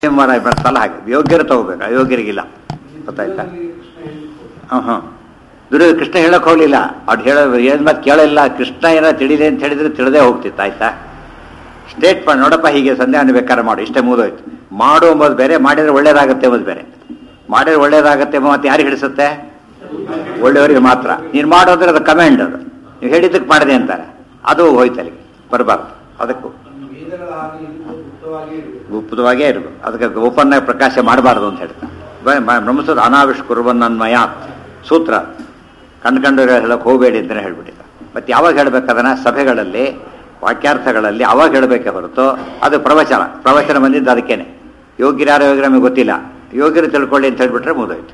ಮರ ಬರ್ತಲ್ಲ ಹಾಗೆ ಯೋಗ್ಯರು ತಗೋಬೇಕು ಅಯೋಗ್ಯರಿಗಿಲ್ಲ ಗೊತ್ತಾಯ್ತಾ ಹಾಂ ಹಾಂ ದುರ್ಯೋಧನ ಕೃಷ್ಣ ಹೇಳಕ್ ಹೋಗ್ಲಿಲ್ಲ ಅವ್ರು ಹೇಳೋ ಏನ್ ಮಾತು ಕೇಳಿಲ್ಲ ಕೃಷ್ಣ ಏನೋ ತಿಳಿದೆ ಅಂತ ಹೇಳಿದ್ರೆ ತಿಳಿದೇ ಹೋಗ್ತಿತ್ತು ಆಯ್ತಾ ಸ್ಟೇಟ್ ಮಾಡಿ ನೋಡಪ್ಪ ಹೀಗೆ ಸಂಧ್ಯಾನ ಬೇಕಾದ್ರೆ ಮಾಡು ಇಷ್ಟೇ ಮುಗಿದೋಯ್ತು ಮಾಡು ಎಂಬುದು ಬೇರೆ ಮಾಡಿದ್ರೆ ಒಳ್ಳೇದಾಗತ್ತೆ ಎಂಬುದು ಬೇರೆ ಮಾಡಿದ್ರೆ ಒಳ್ಳೇದಾಗತ್ತೆ ಎಂಬ ಮತ್ತೆ ಯಾರಿಗೆ ಹಿಡಿಸುತ್ತೆ ಒಳ್ಳೆಯವರಿಗೆ ಮಾತ್ರ ನೀನು ಮಾಡು ಅಂದ್ರೆ ಅದು ಕಮೆಂಡ್ ಅದು ನೀವು ಹೇಳಿದ್ದಕ್ಕೆ ಮಾಡಿದೆ ಅಂತಾರೆ ಅದು ಹೋಯ್ತು ಅಲ್ಲಿಗೆ ಬರಬಾರ್ದು ಅದಕ್ಕೂ ವೇದಗಳಾಗಿ ಗುಪ್ತವಾಗಿ ಇರಬೇಕು ಗುಪ್ತವಾಗೇ ಇರಬೇಕು ಅದಕ್ಕೆ ಓಪನ್ ಆಗಿ ಪ್ರಕಾಶ ಮಾಡಬಾರ್ದು ಅಂತ ಹೇಳ್ತಾರೆ ಬ್ರಹ್ಮಸೂತ್ರ ಅನಾವಿಷ್ಕುರ್ವನ್ನನ್ಮಯ ಸೂತ್ರ ಕಂಡ್ಕಂಡು ಹೇಳಕ್ ಹೋಗಬೇಡಿ ಅಂತಲೇ ಹೇಳ್ಬಿಟ್ಟಿದ್ದ ಮತ್ತೆ ಯಾವಾಗ ಹೇಳ್ಬೇಕು ಅದನ್ನ ಸಭೆಗಳಲ್ಲಿ ವಾಕ್ಯಾರ್ಥಗಳಲ್ಲಿ ಅವಾಗ ಹೇಳಬೇಕೆ ಹೊರತು ಅದು ಪ್ರವಚನ ಪ್ರವಚನ ಬಂದಿದ್ದು ಅದಕ್ಕೇನೆ ಯೋಗ್ಯರ್ಯಾರ ಯೋಗ್ಯ ನಮಗೆ ಗೊತ್ತಿಲ್ಲ ಯೋಗ್ಯರು ತಿಳ್ಕೊಳ್ಳಿ ಅಂತ ಹೇಳ್ಬಿಟ್ರೆ ಮುಗಿದೋಯ್ತು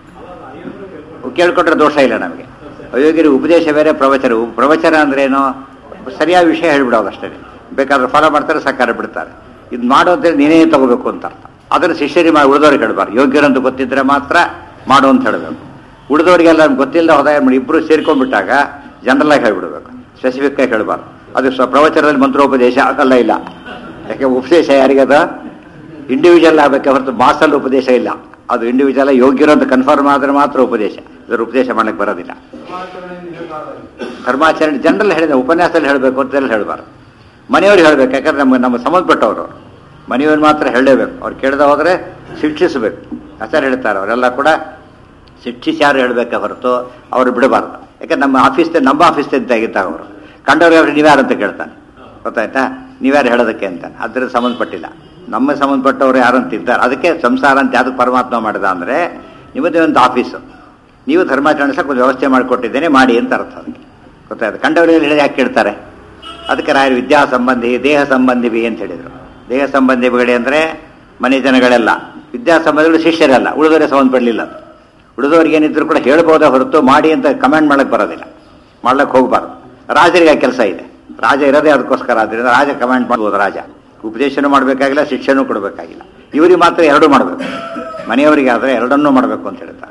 ಕೇಳ್ಕೊಂಡ್ರೆ ದೋಷ ಇಲ್ಲ ನಮಗೆ ಅಯೋಗ್ಯರಿಗೆ ಉಪದೇಶ ಬೇರೆ ಪ್ರವಚನ ಉ- ಪ್ರವಚನ ಅಂದ್ರೆ ಏನು ಸರಿಯಾದ ವಿಷಯ ಹೇಳ್ಬಿಡೋದು ಅಷ್ಟೇ ಬೇಕಾದ್ರೆ ಫಾಲೋ ಮಾಡ್ತಾರೆ ಸಕಾರ ಬಿಡ್ತಾರೆ ಇದು ಮಾಡು ಅಂತೇಳಿ ನೀನೇ ತಗೋಬೇಕು ಅಂತ ಅರ್ಥ ಅದನ್ನು ಶಿಷ್ಯರಿಗೆ ಮಾಡಿ ಉಳಿದವ್ರಿಗೆ ಹೇಳ್ಬಾರ್ದು ಯೋಗ್ಯರಂತ ಗೊತ್ತಿದ್ರೆ ಮಾತ್ರ ಮಾಡು ಅಂತ ಹೇಳಬೇಕು ಉಳಿದವರಿಗೆಲ್ಲ ಗೊತ್ತಿಲ್ಲದೆ ಹೋದಾಗ ಇಬ್ಬರು ಸೇರ್ಕೊಂಡ್ಬಿಟ್ಟಾಗ ಜನರಲ್ ಆಗಿ ಹೇಳ್ಬಿಡ್ಬೇಕು ಸ್ಪೆಸಿಫಿಕ್ ಆಗಿ ಹೇಳ್ಬಾರ್ದು ಅದು ಸ್ವ ಪ್ರವಚನದಲ್ಲಿ ಮಂತ್ರೋಪದೇಶ ಆಗಲ್ಲ ಇಲ್ಲ ಯಾಕೆ ಉಪದೇಶ ಯಾರಿಗದ ಇಂಡಿವಿಜುವಲ್ ಆಗಬೇಕೆ ಹೊರತು ಮಾಸಲ್ಲಿ ಉಪದೇಶ ಇಲ್ಲ ಅದು ಇಂಡಿವಿಜುವಲ್ ಯೋಗ್ಯರು ಅಂತ ಕನ್ಫರ್ಮ್ ಆದ್ರೆ ಮಾತ್ರ ಉಪದೇಶ ಇದರ ಉಪದೇಶ ಮಾಡಕ್ಕೆ ಬರೋದಿಲ್ಲ ಸಮಾಚರಣೆಯಿಂದ ಹೇಳಬಾರದು ಧರ್ಮಾಚರಣೆ ಜನರಲ್ಲಿ ಹೇಳಿದ ಉಪನ್ಯಾಸದಲ್ಲಿ ಹೇಳಬೇಕು ಅಂತ ಹೇಳಬಾರ್ದು ಮನೆಯವ್ರಿಗೆ ಹೇಳಬೇಕು ಯಾಕಂದ್ರೆ ನಮ್ಮ ನಮ್ಮ ಸಂಬಂಧಪಟ್ಟವರು ಅವ್ರು. ಮನೆಯವ್ರು ಮಾತ್ರ ಹೇಳಲೇಬೇಕು ಅವ್ರು ಕೇಳದೆ ಹೋದರೆ ಶಿಕ್ಷಿಸಬೇಕು ಆಚಾರ್ಯ ಹೇಳ್ತಾರೆ ಅವರೆಲ್ಲ ಕೂಡ ಶಿಕ್ಷಿಸಿ ಯಾರು ಹೇಳಬೇಕೆ ಹೊರತು ಅವರು ಬಿಡಬಾರ್ದು ಯಾಕಂದ್ರೆ ನಮ್ಮ ಆಫೀಸ್ ನಮ್ಮ ಆಫೀಸ್ ಆಗಿದ್ದಾಗ ಅವರು ಕಂಡವ್ರಿಗೆ ಅವ್ರು ನೀವ್ಯಾರು ಅಂತ ಕೇಳ್ತಾನೆ ಗೊತ್ತಾಯ್ತಾ ನೀವ್ಯಾರು ಹೇಳೋದಕ್ಕೆ ಅಂತ ಅದ್ರ ಸಂಬಂಧಪಟ್ಟಿಲ್ಲ ನಮ್ಮ ಸಂಬಂಧಪಟ್ಟವರು ಯಾರು ಅಂತ ಇದ್ದಾರೆ ಅದಕ್ಕೆ ಸಂಸಾರ ಅಂತ ಯಾವ್ದಕ್ಕೆ ಪರಮಾತ್ಮ ಮಾಡಿದ ಅಂದರೆ ನಿಮ್ಮದೇ ಒಂದು ಆಫೀಸು ನೀವು ಧರ್ಮಾಚರಣೆ ಸಹ ಒಂದು ವ್ಯವಸ್ಥೆ ಮಾಡಿಕೊಟ್ಟಿದ್ದೇನೆ ಮಾಡಿ ಅಂತ ಅರ್ಥ ಅದಕ್ಕೆ ಗೊತ್ತಾಯ್ತು ಕಂಡವರಲ್ಲಿ ಹೇಳಿದ್ರೆ ಯಾಕೆ ಕೇಳ್ತಾರೆ ಅದಕ್ಕೆ ರಾಯರು ವಿದ್ಯಾ ಸಂಬಂಧಿ ದೇಹ ಸಂಬಂಧಿ ಅಂತ ಹೇಳಿದರು ದೇಹ ಸಂಬಂಧಿಗಳು ಅಂದರೆ ಮನೆ ಜನಗಳೆಲ್ಲ ವಿದ್ಯಾ ಸಂಬಂಧಿಗಳು ಶಿಷ್ಯರಲ್ಲ ಉಳಿದವರೇ ಸಂಬಂಧಪಡಲಿಲ್ಲ ಅದು ಉಳಿದವ್ರಿಗೆ ಏನಿದ್ರು ಕೂಡ ಹೇಳ್ಬೋದೇ ಹೊರತು ಮಾಡಿ ಅಂತ ಕಮೆಂಟ್ ಮಾಡಕ್ಕೆ ಬರೋದಿಲ್ಲ ಮಾಡ್ಲಕ್ಕೆ ಹೋಗಬಾರ್ದು ರಾಜರಿಗೆ ಆ ಕೆಲಸ ಇದೆ ರಾಜ ಇರೋದೇ ಅದಕ್ಕೋಸ್ಕರ ಆದ್ದರಿಂದ ರಾಜ ಕಮೆಂಟ್ ಮಾಡ್ಬೋದು ರಾಜ ಉಪದೇಶನೂ ಮಾಡಬೇಕಾಗಿಲ್ಲ ಶಿಕ್ಷೆನೂ ಕೊಡಬೇಕಾಗಿಲ್ಲ ಇವರಿಗೆ ಮಾತ್ರ ಎರಡೂ ಮಾಡಬೇಕು ಮನೆಯವರಿಗೆ ಆದರೆ ಎರಡನ್ನೂ ಮಾಡಬೇಕು ಅಂತ ಹೇಳ್ತಾರೆ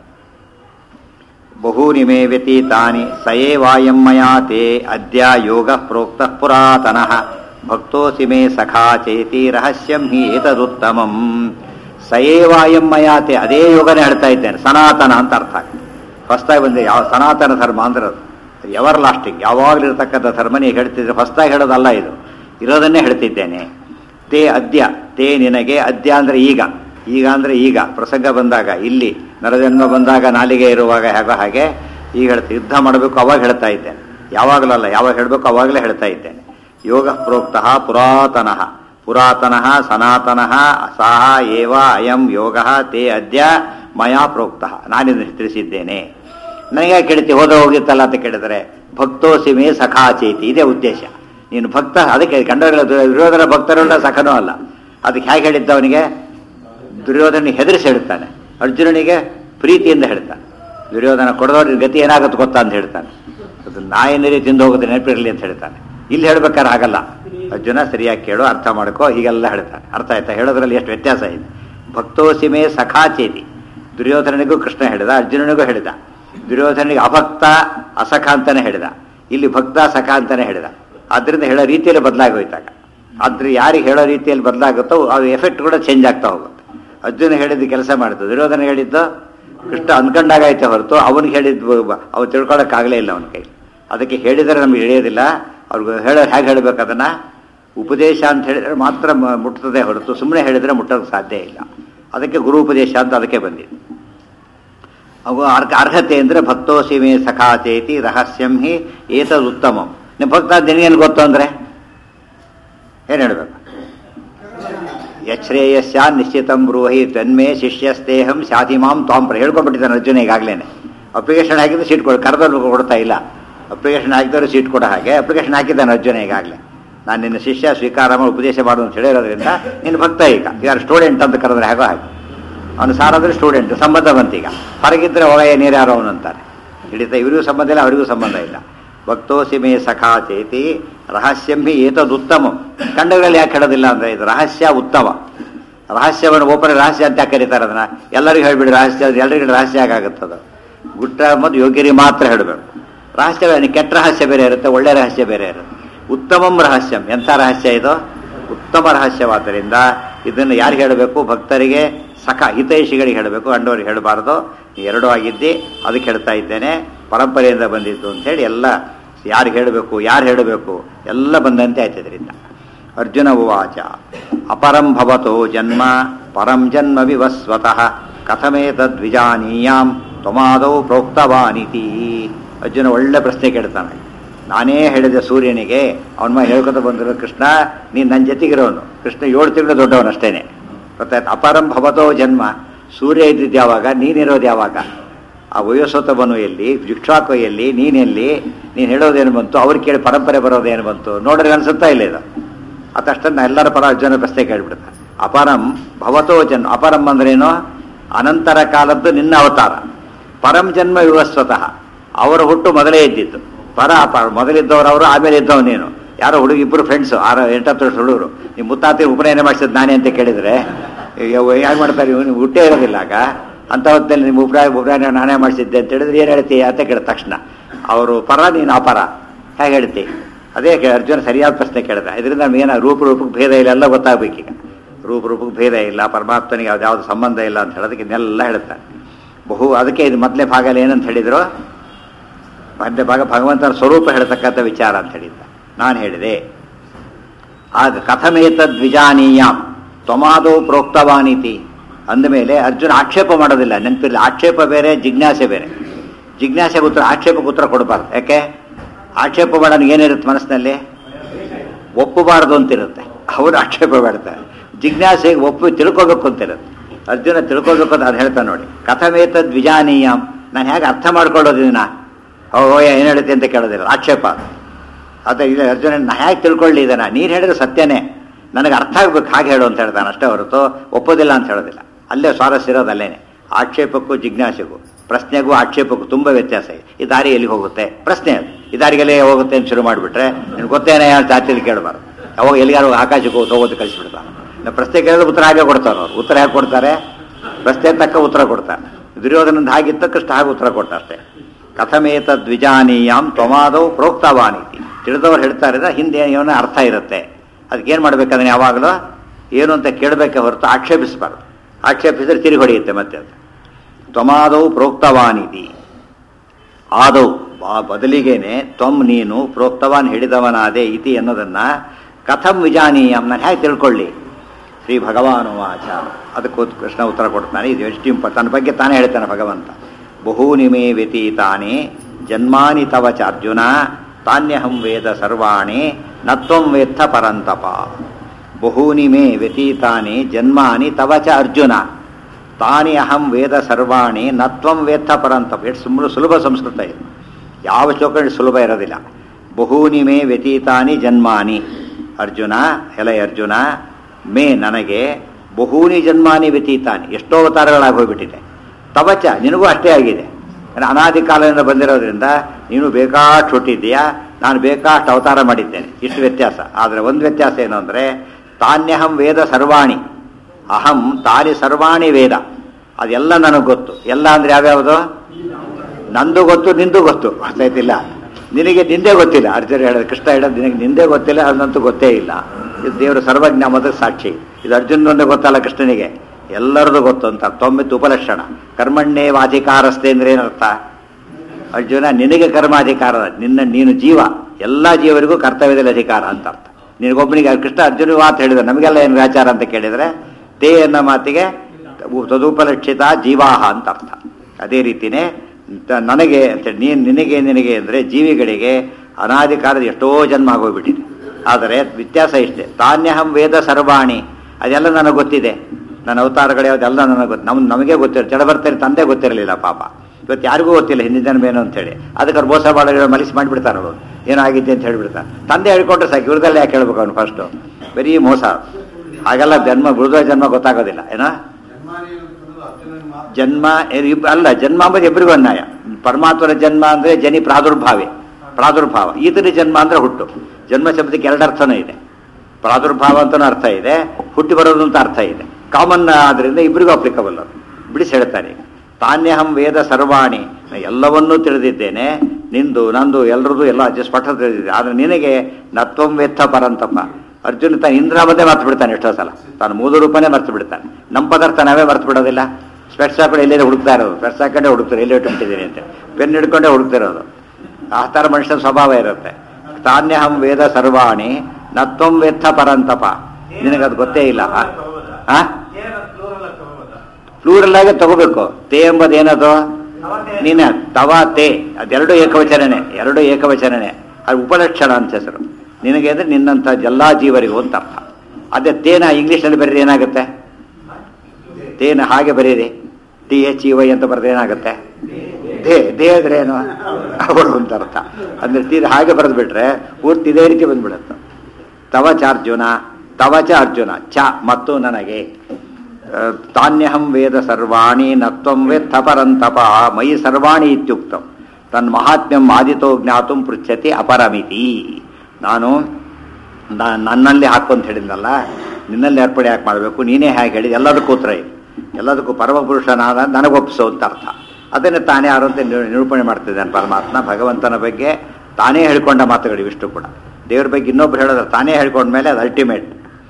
ಬಹೂನಿ ಮೇ ವ್ಯತೀತಾನಿ ಸಯೇವಾಯಂ ಮಯಾ ತೇ ಅದ್ಯ ಯೋಗ ಪ್ರೋಕ್ತ ಪುರಾತನಃ ಭಕ್ತೋಸಿ ಮೇ ಸಖಾ ಚೇತಿ ರಹಸ್ಯಂ ಹಿ ಏತದುತ್ತಮಂ ಸಯೇವಾಯಂ ಮಯಾ ತೇ ಅದೇ ಯೋಗನೇ ಹೇಳ್ತಾ ಇದ್ದೇನೆ ಸನಾತನ ಅಂತ ಅರ್ಥ ಆಗ್ತದೆ ಹೊಸ್ದಾಗಿ ಬಂದೆ ಯಾವ ಸನಾತನ ಧರ್ಮ ಅಂದ್ರೆ ಅದು ಎವರ್ ಲಾಸ್ಟಿಂಗ್ ಯಾವಾಗಲೂ ಇರತಕ್ಕಂಥ ಧರ್ಮ ನೀವು ಹೇಳ್ತಿದ್ರೆ ಹೊಸ್ದಾಗಿ ಹೇಳೋದಲ್ಲ ಇದು ಇರೋದನ್ನೇ ಹೇಳ್ತಿದ್ದೇನೆ ತೇ ಅದ್ಯ ತೇ ನಿನಗೆ ಅದ್ಯ ಅಂದ್ರೆ ಈಗ ಈಗ ಅಂದ್ರೆ ಈಗ ಪ್ರಸಂಗ ಬಂದಾಗ ಇಲ್ಲಿ ನರಜನ್ಮ ಬಂದಾಗ ನಾಲಿಗೆ ಇರುವಾಗ ಹೇಗೋ ಹಾಗೆ ಈಗ ಹೇಳ್ತಾ ಯುದ್ಧ ಮಾಡಬೇಕು ಅವಾಗ ಹೇಳ್ತಾ ಇದ್ದೇನೆ ಯಾವಾಗಲಲ್ಲ ಯಾವಾಗ ಹೇಳಬೇಕು ಅವಾಗಲೇ ಹೇಳ್ತಾ ಇದ್ದೇನೆ ಯೋಗ ಪ್ರೋಕ್ತಃ ಪುರಾತನಃ ಪುರಾತನಃ ಸನಾತನಃ ಸಹ ಏವ ಅಯಂ ಯೋಗ ತೇ ಅದ್ಯ ಮಯಾ ಪ್ರೋಕ್ತಃ ನಾನಿದನ್ನು ತಿಳಿಸಿದ್ದೇನೆ ನನಗೆ ಕೇಳ್ತಿ ಹೋದ ಹೋಗಿತ್ತಲ್ಲ ಅಂತ ಕೇಳಿದರೆ ಭಕ್ತೋಸಿಮೆ ಸಖಾ ಚೇತಿ ಇದೇ ಉದ್ದೇಶ ನೀನು ಭಕ್ತ ಅದಕ್ಕೆ ಕಂಡವರ ವಿರೋಧನ ಭಕ್ತರಲ್ಲ ಸಖನೂ ಅಲ್ಲ ಅದಕ್ಕೆ ಹೇಗೆ ಹೇಳಿದ್ದ ಅವನಿಗೆ ದುರ್ಯೋಧನ ಹೆದರಿಸಿ ಹೇಳ್ತಾನೆ ಅರ್ಜುನನಿಗೆ ಪ್ರೀತಿಯಿಂದ ಹೇಳ್ತಾನೆ ದುರ್ಯೋಧನ ಕೊಡದವ್ರ ಗತಿ ಏನಾಗುತ್ತೆ ಗೊತ್ತಾ ಅಂತ ಹೇಳ್ತಾನೆ ಅದು ನಾಯಿ ನೀರಿ ತಿಂದು ಹೋಗುತ್ತೆ ನೆನಪಿರಲಿ ಅಂತ ಹೇಳ್ತಾನೆ ಇಲ್ಲಿ ಹೇಳ್ಬೇಕಾದ್ರೆ ಆಗಲ್ಲ ಅರ್ಜುನ ಸರಿಯಾಗಿ ಕೇಳು ಅರ್ಥ ಮಾಡ್ಕೋ ಹೀಗೆಲ್ಲ ಹೇಳ್ತಾನೆ ಅರ್ಥ ಆಯ್ತಾ ಹೇಳೋದ್ರಲ್ಲಿ ಎಷ್ಟು ವ್ಯತ್ಯಾಸ ಇದೆ ಭಕ್ತೋಸಿಮೆ ಸಖಾಚೇತಿ ದುರ್ಯೋಧನನಿಗೂ ಕೃಷ್ಣ ಹೇಳಿದ ಅರ್ಜುನನಿಗೂ ಹೇಳಿದ ದುರ್ಯೋಧನಿಗೆ ಅಭಕ್ತ ಅಸಖ ಅಂತಾನೆ ಹೇಳಿದ ಇಲ್ಲಿ ಭಕ್ತ ಸಖ ಅಂತಾನೆ ಹೇಳಿದ ಆದ್ರಿಂದ ಹೇಳೋ ರೀತಿಯಲ್ಲಿ ಬದಲಾಗೋಯ್ತಾಗ ಆದ್ರೆ ಯಾರಿಗೆ ಹೇಳೋ ರೀತಿಯಲ್ಲಿ ಬದಲಾಗುತ್ತೋ ಅದು ಎಫೆಕ್ಟ್ ಕೂಡ ಚೇಂಜ್ ಆಗ್ತಾ ಹೋಗುತ್ತೆ ಅರ್ಜುನ ಹೇಳಿದ್ದು ಕೆಲಸ ಮಾಡಿದ್ದು ದುರ್ಯೋಧನ ಹೇಳಿದ್ದು ಕೃಷ್ಣ ಅನ್ಕೊಂಡಾಗೈತೆ ಹೊರತು ಅವನಿಗೆ ಹೇಳಿದ್ದು ಅವ್ನು ತಿಳ್ಕೊಳಕ್ಕಾಗಲೇ ಇಲ್ಲ ಅವನ ಕೈ ಅದಕ್ಕೆ ಹೇಳಿದರೆ ನಮ್ಗೆ ಹಿಡಿಯೋದಿಲ್ಲ ಅವ್ರಿಗೆ ಹೇಳೋ ಹೇಗೆ ಹೇಳ್ಬೇಕು ಅದನ್ನ ಉಪದೇಶ ಅಂತ ಹೇಳಿದ್ರೆ ಮಾತ್ರ ಮ- ಮುಟ್ತದೆ ಹೊರತು ಸುಮ್ಮನೆ ಹೇಳಿದ್ರೆ ಮುಟ್ಟೋಕ್ಕೆ ಸಾಧ್ಯ ಇಲ್ಲ ಅದಕ್ಕೆ ಗುರು ಉಪದೇಶ ಅಂತ ಅದಕ್ಕೆ ಬಂದಿದೆ ಅವು ಅರ್ಹ ಅರ್ಹತೆ ಅಂದರೆ ಭಕ್ತೋಸಿಮೆ ಸಖಾ ಚೇತಿ ರಹಸ್ಯಂ ಹಿ ಏತದ್ ಉತ್ತಮಂ ನಿಮ್ಮ ಭಕ್ತ ನಿನಗೇನು ಗೊತ್ತು ಅಂದರೆ ಏನು ಹೇಳಬೇಕು ಯಚ್ಛ್ರೇಯಸ್ಯ ನಿಶ್ಚಿತಂ ಬ್ರೂಹಿ ತನ್ಮೇ ಶಿಷ್ಯಸ್ತೇಹಂ ಶಾತಿಮಾಂ ತ್ವಾಂ ಪ್ರ ಹೇಳ್ಕೊಂಡ್ಬಿಟ್ಟಿದ್ದಾನೆ ಅರ್ಜುನ ಈಗಾಗಲೇ ಅಪ್ಲಿಕೇಶನ್ ಹಾಕಿದ್ರೆ ಸೀಟ್ ಕೊಡು ಕರೆದವ್ರು ಕೊಡ್ತಾ ಇಲ್ಲ ಅಪ್ಲಿಕೇಶನ್ ಹಾಕಿದವರು ಸೀಟ್ ಕೊಡೋ ಹಾಗೆ ಅಪ್ಲಿಕೇಶನ್ ಹಾಕಿದ್ದಾನೆ ಅರ್ಜುನ ಈಗಾಗಲೇ ನಾನು ನಿನ್ನ ಶಿಷ್ಯ ಸ್ವೀಕಾರ ಮಾಡಿ ಉಪದೇಶ ಮಾಡು ಅಂತ ಹೇಳಿರೋದ್ರಿಂದ ನಿನ್ನ ಭಕ್ತ ಈಗ ಯಾರು ಸ್ಟೂಡೆಂಟ್ ಅಂತ ಕರೆದ್ರೆ ಹೇಗೋ ಹಾಗೆ ಅವನು ಸಾರಾದ್ರೆ ಸ್ಟೂಡೆಂಟ್ ಸಂಬಂಧ ಬಂತೀಗ ಹೊರಗಿದ್ರೆ ಹೊಗೆ ನೀರ್ಯಾರೋ ಅವನು ಅಂತಾರೆ ಹಿಡಿತಾ ಇವರಿಗೂ ಸಂಬಂಧ ಇಲ್ಲ ಅವರಿಗೂ ಸಂಬಂಧ ಇಲ್ಲ ಭಕ್ತೋಸಿ ಮೇ ಸಖಾ ಚೇತಿ ರಹಸ್ಯಂ ಹಿ ಏತದ್ ಉತ್ತಮ ಕಂಡಗಳಲ್ಲಿ ಯಾಕೆ ಹೇಳೋದಿಲ್ಲ ಅಂದ್ರೆ ಇದು ರಹಸ್ಯ ಉತ್ತಮ ರಹಸ್ಯವನ್ನು ಓಪನ್ ರಹಸ್ಯ ಅಂತ ಯಾಕೆ ಕರೀತಾರೆ ಅದನ್ನ ಎಲ್ಲರಿಗೂ ಹೇಳ್ಬಿಡಿ ರಹಸ್ಯ ಎಲ್ಲರಿಗೂ ರಹಸ್ಯ ಆಗುತ್ತದು ಗುಟ್ಟ ಮತ್ತು ಯೋಗ್ಯರಿಗೆ ಮಾತ್ರ ಹೇಳಬೇಕು ರಹಸ್ಯ ಬೇರೆ, ಕೆಟ್ಟ ರಹಸ್ಯ ಬೇರೆ ಇರುತ್ತೆ ಒಳ್ಳೆ ರಹಸ್ಯ ಬೇರೆ ಇರುತ್ತೆ ಉತ್ತಮಂ ರಹಸ್ಯಂ ಎಂಥ ರಹಸ್ಯ ಇದು ಉತ್ತಮ ರಹಸ್ಯವಾದ್ದರಿಂದ ಇದನ್ನು ಯಾರು ಹೇಳಬೇಕು ಭಕ್ತರಿಗೆ ಸಖ ಹಿತೈಷಿಗಳಿಗೆ ಹೇಳಬೇಕು ಅಂಡವರಿಗೆ ಹೇಳಬಾರ್ದು ಎರಡೂ ಆಗಿದ್ದಿ ಅದಕ್ಕೆ ಹೇಳ್ತಾ ಇದ್ದೇನೆ ಪರಂಪರೆಯಿಂದ ಬಂದಿದ್ದು ಅಂತೇಳಿ ಎಲ್ಲ ಯಾರು ಹೇಳಬೇಕು ಯಾರು ಹೇಳಬೇಕು ಎಲ್ಲ ಬಂದಂತೆ ಆಯ್ತು ಇದರಿಂದ ಅರ್ಜುನ ಉವಾಚ ಅಪರಂ ಭವತೋ ಜನ್ಮ ಪರಂ ಜನ್ಮ ವಿವಸ್ವತಃ ಕಥಮೇತದ್ವಿಜಾನೀಯಾಂ ತ್ವಮಾದೌ ಪ್ರೋಕ್ತವಾನಿತಿ ಅರ್ಜುನ ಒಳ್ಳೆ ಪ್ರಶ್ನೆ ಕೇಳ್ತಾನೆ ನಾನೇ ಹೇಳಿದೆ ಸೂರ್ಯನಿಗೆ ಅವನ ಮ ಹೇಳ್ಕೊತ ಬಂದಿರೋ ಕೃಷ್ಣ ನೀನು ನನ್ನ ಜೊತೆಗಿರೋನು ಕೃಷ್ಣ ಏಳು ತಿಂಗಳು ದೊಡ್ಡವನು ಅಷ್ಟೇನೆ ಗೊತ್ತಾಯ್ತು ಅಪರಂ ಭವತೋ ಜನ್ಮ ಸೂರ್ಯ ಇದ್ದಿದ್ದು ಯಾವಾಗ ನೀನಿರೋದು ಯಾವಾಗ ಆ ವಯೋಸೋತವನು ಎಲ್ಲಿ ಜಿಕ್ಷಾಕ ಎಲ್ಲಿ ನೀನೆಲ್ಲಿ ನೀನು ಹೇಳೋದೇನು ಬಂತು ಅವ್ರು ಕೇಳಿ ಪರಂಪರೆ ಬರೋದೇನು ಬಂತು ನೋಡ್ರಿ ಅನ್ಸುತ್ತಾ ಇಲ್ಲ ಇದು ಅದಷ್ಟನ್ನು ಎಲ್ಲರ ಪರ ಜನ ಪ್ರಶ್ನೆ ಕೇಳ್ಬಿಡ್ತಾರೆ ಅಪರಂ ಭವತೋ ಜನ್ಮ ಅಪರಂ ಅಂದ್ರೇನು ಅನಂತರ ಕಾಲದ್ದು ನಿನ್ನ ಅವತಾರ ಪರಂ ಜನ್ಮ ವಿವಸ್ವತಃ ಅವರ ಹುಟ್ಟು ಮೊದಲೇ ಇದ್ದಿತ್ತು ಪರ ಅಪರ ಮೊದಲಿದ್ದವರು ಅವರು ಆಮೇಲೆ ಇದ್ದವ್ ನೀನು ಯಾರೋ ಹುಡುಗ ಇಬ್ಬರು ಫ್ರೆಂಡ್ಸು ಆರು ಎಂಟತ್ತು ವರ್ಷ ಹುಡುಗರು ನಿಮ್ಮ ಮುತ್ತಾತಿ ಉಪನಯನ ಮಾಡಿಸಿದ್ ನಾನೇ ಅಂತ ಕೇಳಿದ್ರೆ ಹೇಗೆ ಮಾಡ್ತಾರೆ ಇವನು ಹುಟ್ಟೇ ಇರೋದಿಲ್ಲ ಆಗ ಅಂತ ಹೊತ್ತಲ್ಲಿ ನಿಮ್ಮ ಉಪರಾಯ ಉಪರಾಯ ನಾನೇ ಮಾಡಿಸಿದ್ದೆ ಅಂತ ಹೇಳಿದ್ರೆ ಏನು ಹೇಳ್ತೀಯ ಅಂತ ಕೇಳಿದ ತಕ್ಷಣ ಅವರು ಪರ ನೀನು ಅಪರ ಹೇಗೆ ಹೇಳ್ತಿ ಅದೇ ಕೇ- ಅರ್ಜುನ ಸರಿಯಾದ ಪ್ರಶ್ನೆ ಕೇಳಿದ ಇದರಿಂದ ನಮಗೇನ ರೂಪ ರೂಪಕ್ಕೆ ಭೇದ ಇಲ್ಲ ಎಲ್ಲ ಗೊತ್ತಾಗಬೇಕೀಗ ರೂಪ ರೂಪಕ್ಕೆ ಭೇದ ಇಲ್ಲ ಪರಮಾತ್ಮನಿಗೆ ಯಾವ್ದು ಯಾವ್ದು ಸಂಬಂಧ ಇಲ್ಲ ಅಂತ ಹೇಳೋದಕ್ಕೆ ಇದನ್ನೆಲ್ಲ ಹೇಳ್ತಾರೆ ಬಹು ಅದಕ್ಕೆ ಇದು ಮೊದಲೇ ಭಾಗಲ್ಲಿ ಏನಂತ ಹೇಳಿದ್ರು ಮೊದಲೇ ಭಾಗ ಭಗವಂತನ ಸ್ವರೂಪ ಹೇಳ್ತಕ್ಕಂಥ ವಿಚಾರ ಅಂತ ಹೇಳಿದ್ದ ನಾನು ಹೇಳಿದೆ ಆಗ ಕಥಮೇತದ್ ವಿಜಾನೀಯಾಂ ತ್ವಮಾದೋ ಪ್ರೋಕ್ತವಾನಿತಿ ಅಂದಮೇಲೆ ಅರ್ಜುನ ಆಕ್ಷೇಪ ಮಾಡೋದಿಲ್ಲ ನೆನಪಿರಲಿ ಆಕ್ಷೇಪ ಬೇರೆ ಜಿಜ್ಞಾಸೆ ಬೇರೆ ಜಿಜ್ಞಾಸೆಗೆ ಉತ್ತರ ಆಕ್ಷೇಪಕ್ಕೆ ಉತ್ತರ ಕೊಡಬಾರ್ದು ಯಾಕೆ ಆಕ್ಷೇಪ ಮಾಡೋಣ ಏನಿರುತ್ತೆ ಮನಸ್ಸಿನಲ್ಲಿ ಒಪ್ಪಬಾರದು ಅಂತಿರುತ್ತೆ ಅವರು ಆಕ್ಷೇಪ ಮಾಡ್ತಾರೆ ಜಿಜ್ಞಾಸೆಗೆ ಒಪ್ಪಿ ತಿಳ್ಕೋಬೇಕು ಅಂತಿರುತ್ತೆ ಅರ್ಜುನ ತಿಳ್ಕೋಬೇಕು ಅಂತ ಅದು ಹೇಳ್ತಾನೆ ನೋಡಿ ಕಥಮೇತದ್ ವಿಜಾನೀಯಂ ನಾನು ಹೇಗೆ ಅರ್ಥ ಮಾಡ್ಕೊಳ್ಳೋದು ಇದನ್ನ ಓ ಏನು ಹೇಳುತ್ತೆ ಅಂತ ಕೇಳೋದಿಲ್ಲ ಆಕ್ಷೇಪ ಅದು. ಅದ ಇಲ್ಲ ಅರ್ಜುನ ನಾ ಹೇಗೆ ತಿಳ್ಕೊಳ್ಳಿ ಇದನ್ನ ನೀನು ಹೇಳಿದ್ರೆ ಸತ್ಯನೇ ನನಗೆ ಅರ್ಥ ಆಗ್ಬೇಕು ಹಾಗೆ ಹೇಳು ಅಂತ ಹೇಳ್ತಾನೆ ಅಷ್ಟೇ ಹೊರತು ಒಪ್ಪೋದಿಲ್ಲ ಅಂತ ಹೇಳೋದಿಲ್ಲ ಅಲ್ಲೇ ಸ್ವಾರಸ್ಯ ಇರೋದು ಅಲ್ಲೇನೆ ಆಕ್ಷೇಪಕ್ಕೂ ಜಿಜ್ಞಾಸೆಗೂ ಪ್ರಶ್ನೆಗೂ ಆಕ್ಷೇಪಕ್ಕೂ ತುಂಬ ವ್ಯತ್ಯಾಸ ಇದೆ ಈ ದಾರಿ ಎಲ್ಲಿಗೆ ಹೋಗುತ್ತೆ ಪ್ರಶ್ನೆ ಅದು ಈ ದಾರಿಗೆಲ್ಲೇ ಹೋಗುತ್ತೆ ಅಂತ ಶುರು ಮಾಡಿಬಿಟ್ರೆ ನಿನ್ಗೆ ಗೊತ್ತೇನೆ ಅಂತ ಜಾತಿಯಲ್ಲಿ ಕೇಳಬಾರ್ದು ಅವಾಗ ಎಲ್ಲಿಗಾರು ಆಕಾಶಕ್ಕೆ ಹೋಗಿ ಹೋಗೋದು ಕಳಿಸ್ಬಿಡ್ತಾನೆ ನಾವು ಪ್ರಶ್ನೆ ಕೇಳಿದ್ರೆ ಉತ್ತರ ಹಾಗೆ ಕೊಡ್ತಾರೆ ಅವ್ರು ಉತ್ತರ ಹೇಗೆ ಕೊಡ್ತಾರೆ ಪ್ರಶ್ನೆ ತಕ್ಕ ಉತ್ತರ ಕೊಡ್ತಾರೆ ದುರ್ಯೋಧನಂದ ಹಾಗಿತ್ತಕ್ಕಷ್ಟು ಹಾಗೆ ಉತ್ತರ ಕೊಟ್ಟ ಅಷ್ಟೇ ಕಥಮೇತ ದ್ವಿಜಾನೀಯಾಂ ತ್ವಮಾದೌ ಪ್ರೋಕ್ತವಾನೀತಿ ತಿಳಿದವ್ರು ಹೇಳ್ತಾ ಇದ್ರೆ ಹಿಂದೆ ಏನೋ ಅರ್ಥ ಇರುತ್ತೆ ಅದಕ್ಕೇನು ಮಾಡ್ಬೇಕಂದ್ರೆ ಯಾವಾಗಲೂ ಏನು ಅಂತ ಕೇಳಬೇಕೆ ಹೊರತು ಆಕ್ಷೇಪಿಸಬಾರ್ದು ಆಕ್ಷೇಪಿಸಿದ್ರೆ ತಿರುಗಿ ಹೊಡೆಯುತ್ತೆ ಮತ್ತೆ ಅದು ತ್ವಮಾದೌ ಪ್ರೋಕ್ತವಾನಿತಿ ಆದೌ ಬಾ- ಬದಲಿಗೇನೆ ತ್ವಂ ನೀನು ಪ್ರೋಕ್ತವಾನ್ ಹಿಡಿದವನಾದೆ ಇತಿ ಅನ್ನೋದನ್ನ ಕಥಂ ವಿಜಾನೀಯಂ ನಾನು ಹೇಗೆ ತಿಳ್ಕೊಳ್ಳಿ ಶ್ರೀ ಭಗವಾನು ವಾಚ ಅದಕ್ಕೆ ಉತ್- ಕೃಷ್ಣ ಉತ್ತರ ಕೊಡ್ತಾನೆ ಇದು ಎಷ್ಟು ಇಂಪ ತನ್ನ ಬಗ್ಗೆ ತಾನೇ ಹೇಳ್ತಾನೆ ಭಗವಂತ ಬಹೂನಿ ಮೇ ವ್ಯತೀತಾನಿ ಜನ್ಮಾನಿ ತವ ಚ ಅರ್ಜುನ ತಾನ್ಯಹಂ ವೇದ ಸರ್ವಾಣಿ ನತ್ವಂ ವೇತ್ಥ ಪರಂತಪ ಬಹೂನಿ ಮೇ ವ್ಯತೀತಾನಿ ಜನ್ಮಾನಿ ತವ ಚ ಅರ್ಜುನ ತಾನಿ ಅಹಂ ವೇದ ಸರ್ವಾಣಿ ನತ್ವಂ ವೇತ್ಥ ಪರಂತಪ ಎಷ್ಟು ಸುಮ್ಮನೆ ಸುಲಭ ಸಂಸ್ಕೃತ ಇದು ಯಾವ ಶ್ಲೋಕ ಸುಲಭ ಇರೋದಿಲ್ಲ ಬಹೂನಿ ಮೇ ವ್ಯತೀತಾನಿ ಜನ್ಮಾನಿ ಅರ್ಜುನ ಎಲೆ ಅರ್ಜುನ ಮೇ ನನಗೆ ಬಹೂನಿ ಜನ್ಮಾನಿ ವ್ಯತೀತಾನಿ ಎಷ್ಟೋ ಅವತಾರಗಳಾಗಿ ಹೋಗ್ಬಿಟ್ಟಿದೆ ತವಚ ನಿನಗೂ ಅಷ್ಟೇ ಆಗಿದೆ ಅಂದ್ರೆ ಅನಾದಿ ಕಾಲದಿಂದ ಬಂದಿರೋದ್ರಿಂದ ನೀನು ಬೇಕಾಷ್ಟು ಹುಟ್ಟಿದ್ದೀಯಾ ನಾನು ಬೇಕಾಷ್ಟು ಅವತಾರ ಮಾಡಿದ್ದೇನೆ ಇಷ್ಟು ವ್ಯತ್ಯಾಸ ಆದರೆ ಒಂದು ವ್ಯತ್ಯಾಸ ಏನು ಅಂದರೆ ತಾನ್ಯಹಂ ವೇದ ಸರ್ವಾಣಿ ಅಹಂ ತಾನಿ ಸರ್ವಾಣಿ ವೇದ ಅದೆಲ್ಲ ನನಗೆ ಗೊತ್ತು ಎಲ್ಲ ಅಂದ್ರೆ ಯಾವ್ಯಾವುದು ನಂದು ಗೊತ್ತು ನಿಂದು ಗೊತ್ತು ಗೊತ್ತಾಯ್ತಿಲ್ಲ ನಿನಗೆ ನಿಂದೇ ಗೊತ್ತಿಲ್ಲ ಅರ್ಜುನ ಹೇಳೋದು ಕೃಷ್ಣ ಹೇಳೋದು ನಿನಗೆ ನಿಂದೇ ಗೊತ್ತಿಲ್ಲ ಅದಂತೂ ಗೊತ್ತೇ ಇಲ್ಲ ಇದು ದೇವರ ಸರ್ವಜ್ಞ ಮೊದಲು ಸಾಕ್ಷಿ ಇದು ಅರ್ಜುನೊಂದೇ ಗೊತ್ತಲ್ಲ ಕೃಷ್ಣನಿಗೆ ಎಲ್ಲರದು ಗೊತ್ತು ಅಂತ ತೊಂಬತ್ತು ಉಪಲಕ್ಷಣ ಕರ್ಮಣ್ಣೇ ವಾಧಿಕಾರಸ್ತೆ ಅಂದ್ರೆ ಏನರ್ಥ ಅರ್ಜುನ ನಿನಗೆ ಕರ್ಮಾಧಿಕಾರ ನಿನ್ನ ನೀನು ಜೀವ ಎಲ್ಲ ಜೀವರಿಗೂ ಕರ್ತವ್ಯದಲ್ಲಿ ಅಧಿಕಾರ ಅಂತ ಅರ್ಥ ನಿನಗೊಬ್ಬನಿಗೆ ಕೃಷ್ಣ ಅರ್ಜುನ ಮಾತು ಹೇಳಿದ ನಮಗೆಲ್ಲ ಏನು ವ್ಯಾಚಾರ ಅಂತ ಕೇಳಿದರೆ ತೇ ಅನ್ನೋ ಮಾತಿಗೆ ತದುಪಲಕ್ಷಿತ ಜೀವಾಹ ಅಂತ ಅರ್ಥ ಅದೇ ರೀತಿನೇ ತ- ನನಗೆ ಅಂತ ನೀನು ನಿನಗೆ ನಿನಗೆ ಅಂದರೆ ಜೀವಿಗಳಿಗೆ ಅನಾದಿ ಕಾಲದ ಎಷ್ಟೋ ಜನ್ಮ ಆಗೋಗ್ಬಿಟ್ಟಿದೆ ಆದರೆ ವ್ಯತ್ಯಾಸ ಇಷ್ಟೇ ತಾನ್ಯಹಂ ವೇದ ಸರ್ವಾಣಿ ಅದೆಲ್ಲ ನನಗೆ ಗೊತ್ತಿದೆ ನನ್ನ ಅವತಾರಗಳು ಯಾವುದೆಲ್ಲ ನನಗೆ ಗೊತ್ತು ನಮ್ ನಮಗೆ ಗೊತ್ತಿರೋ ಜಡ ಬರ್ತಾರೆ ತಂದೆ ಗೊತ್ತಿರಲಿಲ್ಲ ಪಾಪ ಇವತ್ತು ಯಾರಿಗೂ ಗೊತ್ತಿಲ್ಲ ಹಿಂದಿನ ಜನ್ಮ ಏನು ಅಂತೇಳಿ ಅದಕ್ಕೆ ಅವ್ರು ಮೋಸ ಮಾಡೋ ಮಲಿಸಿ ಮಾಡಿಬಿಡ್ತಾರೆ ಅವರು ಏನಾಗಿದೆ ಅಂತ ಹೇಳಿಬಿಡ್ತಾರೆ ತಂದೆ ಹೇಳ್ಕೊಟ್ರೆ ಸಾಕು ಇವ್ರದೆಲ್ಲ ಯಾಕೆ ಹೇಳ್ಬೇಕು ಅವ್ನು ಫಸ್ಟು ಬರೀ ಮೋಸ ಹಾಗೆಲ್ಲ ಜನ್ಮ ಮೃದ ಜನ್ಮ ಗೊತ್ತಾಗೋದಿಲ್ಲ ಏನೋ ಜನ್ಮಾನಿ ಅನ್ನೋದು ಅರ್ಜುನನ ಮಾತು ಜನ್ಮ ಏ- ಇಬ್- ಅಲ್ಲ ಜನ್ಮ ಅಂಬುದು ಎಬ್ಬರಿಗೂ ಅನ್ಯಾಯ ಪರಮಾತ್ಮನ ಜನ್ಮ ಅಂದ್ರೆ ಜನಿ ಪ್ರಾದುರ್ಭಾವೆ ಪ್ರಾದುರ್ಭಾವ ಈತನ ಜನ್ಮ ಅಂದ್ರೆ ಹುಟ್ಟು ಜನ್ಮ ಶಬ್ದಕ್ಕೆ ಎರಡು ಅರ್ಥನೂ ಇದೆ ಪ್ರಾದುರ್ಭಾವ ಅಂತನೂ ಅರ್ಥ ಇದೆ ಹುಟ್ಟಿ ಬರೋದು ಅಂತ ಅರ್ಥ ಇದೆ ಕಾಮನ್ ಆದ್ರಿಂದ ಇಬ್ಬರಿಗೂ ಅಪ್ಲಿಕಬಲ್ ಅದು ಬಿಡಿಸಿ ಹೇಳ್ತಾನೆ ತಾನ್ಯಹಂ ವೇದ ಸರ್ವಾಣಿ ನಾ ಎಲ್ಲವನ್ನೂ ತಿಳಿದಿದ್ದೇನೆ ನಿಂದು ನಂದು ಎಲ್ಲರದು ಎಲ್ಲ ಅಡ್ಜಸ್ಟ್ ಪಟ್ಟ ತಿಳಿದಿದೆ ಆದ್ರೆ ನಿನಗೆ ನತ್ವಂ ವೆತ್ತ ಪರಂತಪ್ಪ ಅರ್ಜುನ ತಾನು ಇಂದ್ರ ಬಂದೇ ಮರ್ತು ಬಿಡ್ತಾನೆ ಎಷ್ಟೋ ಸಲ ತಾನು ಮೂಲ ರೂಪನೇ ಮರ್ತು ಬಿಡ್ತಾನೆ ನಮ್ಮ ಪದಾರ್ಥ ನಾವೇ ಮರ್ತು ಬಿಡೋದಿಲ್ಲ ಸ್ಪೆಟ್ಸ್ ಹಾಕೊಂಡು ಎಲ್ಲೇ ಹುಡುಕ್ತಾ ಇರೋದು ಸ್ಪೆಟ್ಸ್ ಹಾಕೊಂಡೇ ಹುಡುಕ್ತಾರೆ ಎಲ್ಲೇ ಇಟ್ಟಿದ್ದೀನಿ ಅಂತ ಪೆನ್ ಹಿಡ್ಕೊಂಡೇ ಹುಡುಕ್ತಿರೋದು ಆ ಥರ ಮನುಷ್ಯನ ಸ್ವಭಾವ ಇರುತ್ತೆ ತಾನ್ಯಹಂ ವೇದ ಸರ್ವಾಣಿ ನತ್ವಂ ವೇತ್ತ ಪರಂತಪ ನಿನಗದು ಗೊತ್ತೇ ಇಲ್ಲ ಆ ಪ್ಲೂರಲ್ ಆಗಿ ತಗೋಬೇಕು ತೇ ಎಂಬುದೇನದು ನೀನ ತವ ತೇ ಅದೆರಡು ಏಕವಚನನೇ ಎರಡು ಏಕವಚನನೇ ಅದು ಉಪಲಕ್ಷಣ ಅಂತ ಹೆಸರು ನಿನಗೆ ಅಂದ್ರೆ ನಿನ್ನಂಥ ಎಲ್ಲಾ ಜೀವರಿಗೂ ಅಂತ ಅರ್ಥ ಅದೇ ತೇನ ಇಂಗ್ಲೀಷ್ನಲ್ಲಿ ಬರೀರಿ ಏನಾಗುತ್ತೆ ತೇನ ಹಾಗೆ ಬರೀರಿ ಟಿ ಎಚ್ ಇ ವೈ ಅಂತ ಬರೆದ್ರೆ ಏನಾಗುತ್ತೆ ದೇ ದೇ ಅಂದ್ರೆ ಏನು ಅವಳು ಅಂತ ಅರ್ಥ ಅಂದ್ರೆ ತೀರ ಹಾಗೆ ಬರೆದು ಬಿಟ್ರೆ ಪೂರ್ತಿ ಇದೇ ರೀತಿ ಬಂದ್ಬಿಡುತ್ತೆ ತವ ಚ ಅರ್ಜುನ ತವ ಚ ಅರ್ಜುನ ಚ ಮತ್ತು ನನಗೆ ಆ, ತಾನ್ಯಹಂ ವೇದ ಸರ್ವಾಣಿ ನತ್ವಂ ವೇತ್ತ ಪರಂತಪ ಮಯಿ ಸರ್ವಾಣಿ ಇತ್ಯುಕ್ತಂ ತನ್ ಮಹಾತ್ಮ್ಯಂ ಆದಿತೋ ಜ್ಞಾತುಂ ಪೃಚ್ಛತಿ ಅಪರಮಿತಿ ನಾನು ನಾ- ನನ್ನಲ್ಲಿ ಹಾಕು ಅಂತ ಹೇಳಿದ್ನಲ್ಲ ನಿನ್ನಲ್ಲಿ ಏರ್ಪಡೆ ಯಾಕೆ ಮಾಡಬೇಕು ನೀನೇ ಹೇಗೆ ಹೇಳಿದ ಎಲ್ಲದಕ್ಕೂ ಉತ್ತರ ಇದೆ ಎಲ್ಲದಕ್ಕೂ ಪರಮಪುರುಷನಾದ ನನಗೊಪ್ಸು ಅಂತ ಅರ್ಥ ಅದನ್ನು ತಾನೇ ಯಾರು ಅಂತ ನಿರು- ನಿರೂಪಣೆ ಮಾಡ್ತಿದ್ದಾನೆ ಪರಮಾತ್ಮ ಭಗವಂತನ ಬಗ್ಗೆ ತಾನೇ ಹೇಳ್ಕೊಂಡ ಮಾತುಗಳು ಇವಿಷ್ಟು ಕೂಡ ದೇವ್ರ ಬಗ್ಗೆ ಇನ್ನೊಬ್ರು ಹೇಳಿದ್ರೆ ತಾನೇ ಹೇಳ್ಕೊಂಡ್ಮೇಲೆ ಅದು ಅಲ್ಟಿಮೇಟ್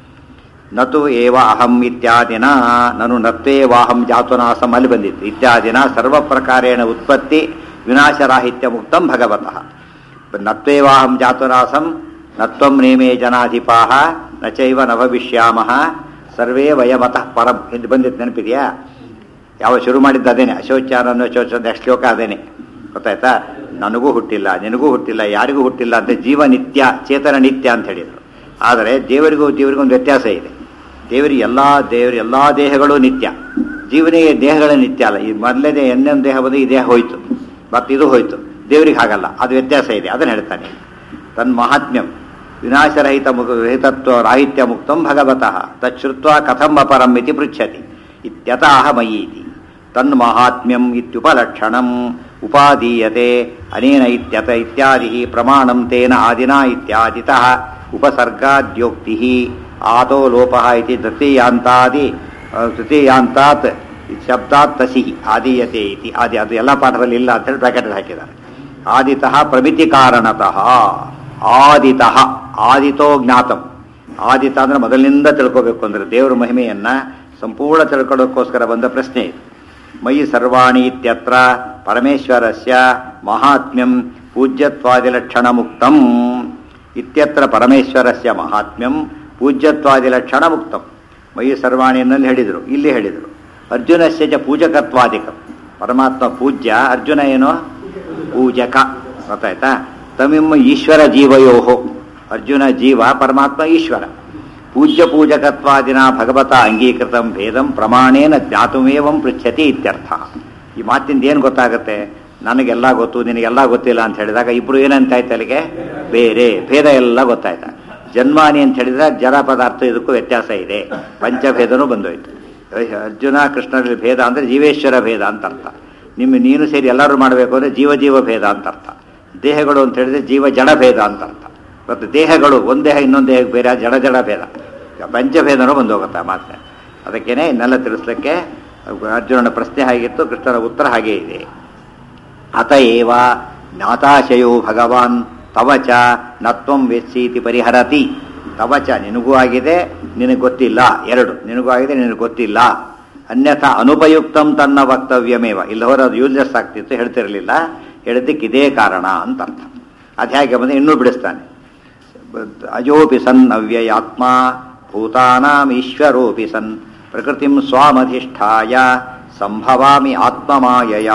ನತು ಏವ ಅಹಂ ಇತ್ಯಾದಿನ ನಾನು ನತ್ವೇವಾಹಂ ಜಾತುನಾಸಂ ಅಲ್ಲಿ ಬಂದಿತ್ತು ಇತ್ಯಾದಿನ ಸರ್ವ ಪ್ರಕಾರೇಣ ಉತ್ಪತ್ತಿ ವಿನಾಶರಾಹಿತ್ಯ ಮುಕ್ತಂ ಭಗವತಃ ನತ್ವೇವಾಹಂ ಜಾತುನಾಸಂ ನತ್ವಂ ನೇಮೇ ಜನಾಧಿಪಾಹ ನ ಚೈವ ನ ಭವಿಷ್ಯಾಮಃ ಸರ್ವೇ ವಯಮತಃ ಪರಂ ಎಂದು ಬಂದಿತ್ತು ನೆನಪಿದೆಯಾ ಯಾವ ಶುರು ಮಾಡಿದ್ದು ಅದೇನೆ ಅಶೋಚಾರ ಅನ್ನೋ ಶೋಚ ಶ್ಲೋಕ ಅದೇನೆ ಗೊತ್ತಾಯ್ತಾ ನನಗೂ ಹುಟ್ಟಿಲ್ಲ ನಿನಗೂ ಹುಟ್ಟಿಲ್ಲ ಯಾರಿಗೂ ಹುಟ್ಟಿಲ್ಲ ಅಂತ ಜೀವ ನಿತ್ಯ ಚೇತನ ನಿತ್ಯ ಅಂತ ಹೇಳಿದರು ಆದರೆ ದೇವರಿಗೂ ದೇವರಿಗೂ ಒಂದು ವ್ಯತ್ಯಾಸ ಇದೆ ದೇವರಿಗೆ ಎಲ್ಲ ದೇವರ ಎಲ್ಲ ದೇಹಗಳು ನಿತ್ಯ ಜೀವನಿಗೆ ದೇಹಗಳ ನಿತ್ಯ ಅಲ್ಲ ಈ ಮೊದಲನೇ ಎಣ್ಣೆಒಂದು ದೇಹ ಬಂದು ಈ ದೇಹ ಹೋಯ್ತು ಮತ್ತು ಇದು ಹೋಯ್ತು ದೇವರಿಗೆ ಹಾಗಲ್ಲ ಅದು ವ್ಯತ್ಯಾಸ ಇದೆ ಅದನ್ನು ಹೇಳ್ತಾನೆ ತನ್ ಮಹಾತ್ಮ್ಯಂ ವಿನಾಶರಹಿತ ಮುಖ ರಹಿತತ್ವ ರಾಹಿತ್ಯ ಮುಕ್ತಂ ಭಗವತಃ ತಚ್ಛ್ರುತ್ವ ಕಥಂ ಅಪರಂ ಇತಿ ಪೃಚ್ಛತಿ ಇತ್ಯತಃ ಮಯಿ ಇತಿ ತನ್ಮಹಾತ್ಮ್ಯಂ ಇತ್ಯುಪಲಕ್ಷಣಂ ಉಪಾದೀಯತೆ ಅನೇನ ಇತ್ಯತ ಇತ್ಯಾದಿ ಪ್ರಮಾಣಂ ತೇನ ಆದಿನ ಇತ್ಯಾದಿತಃ ಉಪಸರ್ಗಾದ್ಯೋಕ್ತಿ ಆದೋ ಲೋಪಃ ಇತಿ ತೃತೀಯಾಂತಾದಿ ಆ, ತೃತೀಯಾಂತಾತ್ ಶಬ್ದಾತ್ ತಸಿ ಆದೀಯತೆ ಇತಿ ಆದಿ ಅದು ಎಲ್ಲ ಪಾಠದಲ್ಲಿ ಇಲ್ಲ ಅಂತೇಳಿ ಬ್ರಾಕೆಟ್ ಹಾಕಿದ್ದಾರೆ ಆದಿತಃ ಪ್ರಮಿತಿ ಕಾರಣತಃ ಆದಿತಃ ಆದಿತೋ ಜ್ಞಾತಂ ಆದಿತ ಅಂದ್ರೆ ಮೊದಲಿನಿಂದ ತಿಳ್ಕೋಬೇಕು ಅಂದ್ರೆ ದೇವರ ಮಹಿಮೆಯನ್ನ ಸಂಪೂರ್ಣ ತಿಳ್ಕೊಳ್ಳೋಕ್ಕೋಸ್ಕರ ಬಂದ ಪ್ರಶ್ನೆ ಇದು ಮಯಿ ಸರ್ವಾಣಿ ಇತ್ಯತ್ರ ಪರಮೇಶ್ವರಸ್ಯ ಮಹಾತ್ಮ್ಯಂ ಪೂಜ್ಯತ್ವಾದಿಲಕ್ಷಣ ಮುಕ್ತಂ ಇತ್ಯತ್ರ ಪರಮೇಶ್ವರಸ್ಯ ಮಹಾತ್ಮ್ಯಂ ಪೂಜ್ಯತ್ವಾದಿಲಕ್ಷಣ ಮುಕ್ತಂ ಮಯಿ ಸರ್ವಾಣಿಯಲ್ಲಿ ಹೇಳಿದರು ಇಲ್ಲಿ ಹೇಳಿದರು ಅರ್ಜುನಸ್ಯ ಚ ಪೂಜಕತ್ವಾದಿಕಂ ಪರಮಾತ್ಮ ಪೂಜ್ಯ ಅರ್ಜುನ ಏನು ಪೂಜಕ ಗೊತ್ತಾಯ್ತಾ ತಮಿಮ್ಮ ಈಶ್ವರ ಜೀವಯೋಹೋ ಅರ್ಜುನ ಜೀವ ಪರಮಾತ್ಮ ಈಶ್ವರ ಪೂಜ್ಯ ಪೂಜಕತ್ವಾದಿನ ಭಗವತ ಅಂಗೀಕೃತಂ ಭೇದಂ ಪ್ರಮಾಣೇನ ಜ್ಞಾತುಮೇವಂ ಪೃಚ್ಛತಿ ಇತ್ಯರ್ಥ ಈ ಮಾತಿಂದ ಏನು ಗೊತ್ತಾಗುತ್ತೆ ನನಗೆಲ್ಲ ಗೊತ್ತು ನಿನಗೆಲ್ಲ ಗೊತ್ತಿಲ್ಲ ಅಂತ ಹೇಳಿದಾಗ ಇಬ್ರು ಏನಂತಾಯ್ತು ಅಲ್ಲಿಗೆ ಬೇರೆ ಭೇದ ಎಲ್ಲ ಗೊತ್ತಾಯ್ತಾ ಜನ್ಮಾನಿ ಅಂತ ಹೇಳಿದ್ರೆ ಜರ ಪದಾರ್ಥ ಇದಕ್ಕೂ ವ್ಯತ್ಯಾಸ ಇದೆ ಪಂಚಭೇದನೂ ಬಂದೋಯ್ತು ಅರ್ಜುನ ಕೃಷ್ಣರಲ್ಲಿ ಭೇದ ಅಂದ್ರೆ ಜೀವೇಶ್ವರ ಭೇದ ಅಂತ ಅರ್ಥ ನಿಮ್ಮ ನೀನು ಸೇರಿ ಎಲ್ಲರೂ ಮಾಡಬೇಕು ಅಂದ್ರೆ ಜೀವ ಜೀವ ಭೇದ ಅಂತ ಅರ್ಥ ದೇಹಗಳು ಅಂತ ಹೇಳಿದ್ರೆ ಜೀವ ಜಡ ಭೇದ ಅಂತ ಅರ್ಥ ಮತ್ತು ದೇಹಗಳು ಒಂದು ದೇಹ ಇನ್ನೊಂದು ದೇಹಕ್ಕೆ ಬೇರೆ ಜಡ ಜಡ ಭೇದ ಪಂಚಭೇದನೂ ಬಂದು ಹೋಗುತ್ತೆ ಆ ಮಾತ್ರ ಅದಕ್ಕೇನೆ ಇನ್ನೆಲ್ಲ ತಿಳಿಸ್ಲಿಕ್ಕೆ ಅರ್ಜುನನ ಪ್ರಶ್ನೆ ಹಾಗಿತ್ತು ಕೃಷ್ಣನ ಉತ್ತರ ಹಾಗೇ ಇದೆ ಅತ ಏವ ಜ್ಞಾತಾಶಯೋ ಭಗವಾನ್ ತವಚ ನತ್ವಂ ವೆತ್ಸೀತಿ ಪರಿಹರತಿ ತವಚ ನಿನಗೂ ಆಗಿದೆ ನಿನಗೆ ಗೊತ್ತಿಲ್ಲ ಎರಡು ನಿನಗೂ ಆಗಿದೆ ನಿನಗೆ ಗೊತ್ತಿಲ್ಲ ಅನ್ಯಥಾ ಅನುಪಯುಕ್ತಂ ತನ್ನ ವಕ್ತವ್ಯಮೇವ ಇಲ್ಲವರ ಅದು ಯೂಸ್ಲೆಸ್ ಆಗ್ತಿತ್ತು ಹೇಳ್ತಿರಲಿಲ್ಲ ಹೇಳಿದ್ದಕ್ಕೆ ಇದೇ ಕಾರಣ ಅಂತ ಅರ್ಥ ಅದು ಹೇಗೆ ಬಂದು ಇನ್ನೂ ಬಿಡಿಸ್ತಾನೆ ಅಜೋಪಿ ಸನ್ ಅವ್ಯಯಾತ್ಮ ಭೂತಾನಾಂ ಈಶ್ವರೋಪಿ ಸನ್ ಪ್ರಕೃತಿಂ ಸ್ವಾಮಧಿಷ್ಠಾಯ ಸಂಭವಾಮಿ ಆತ್ಮಮಾಯಯ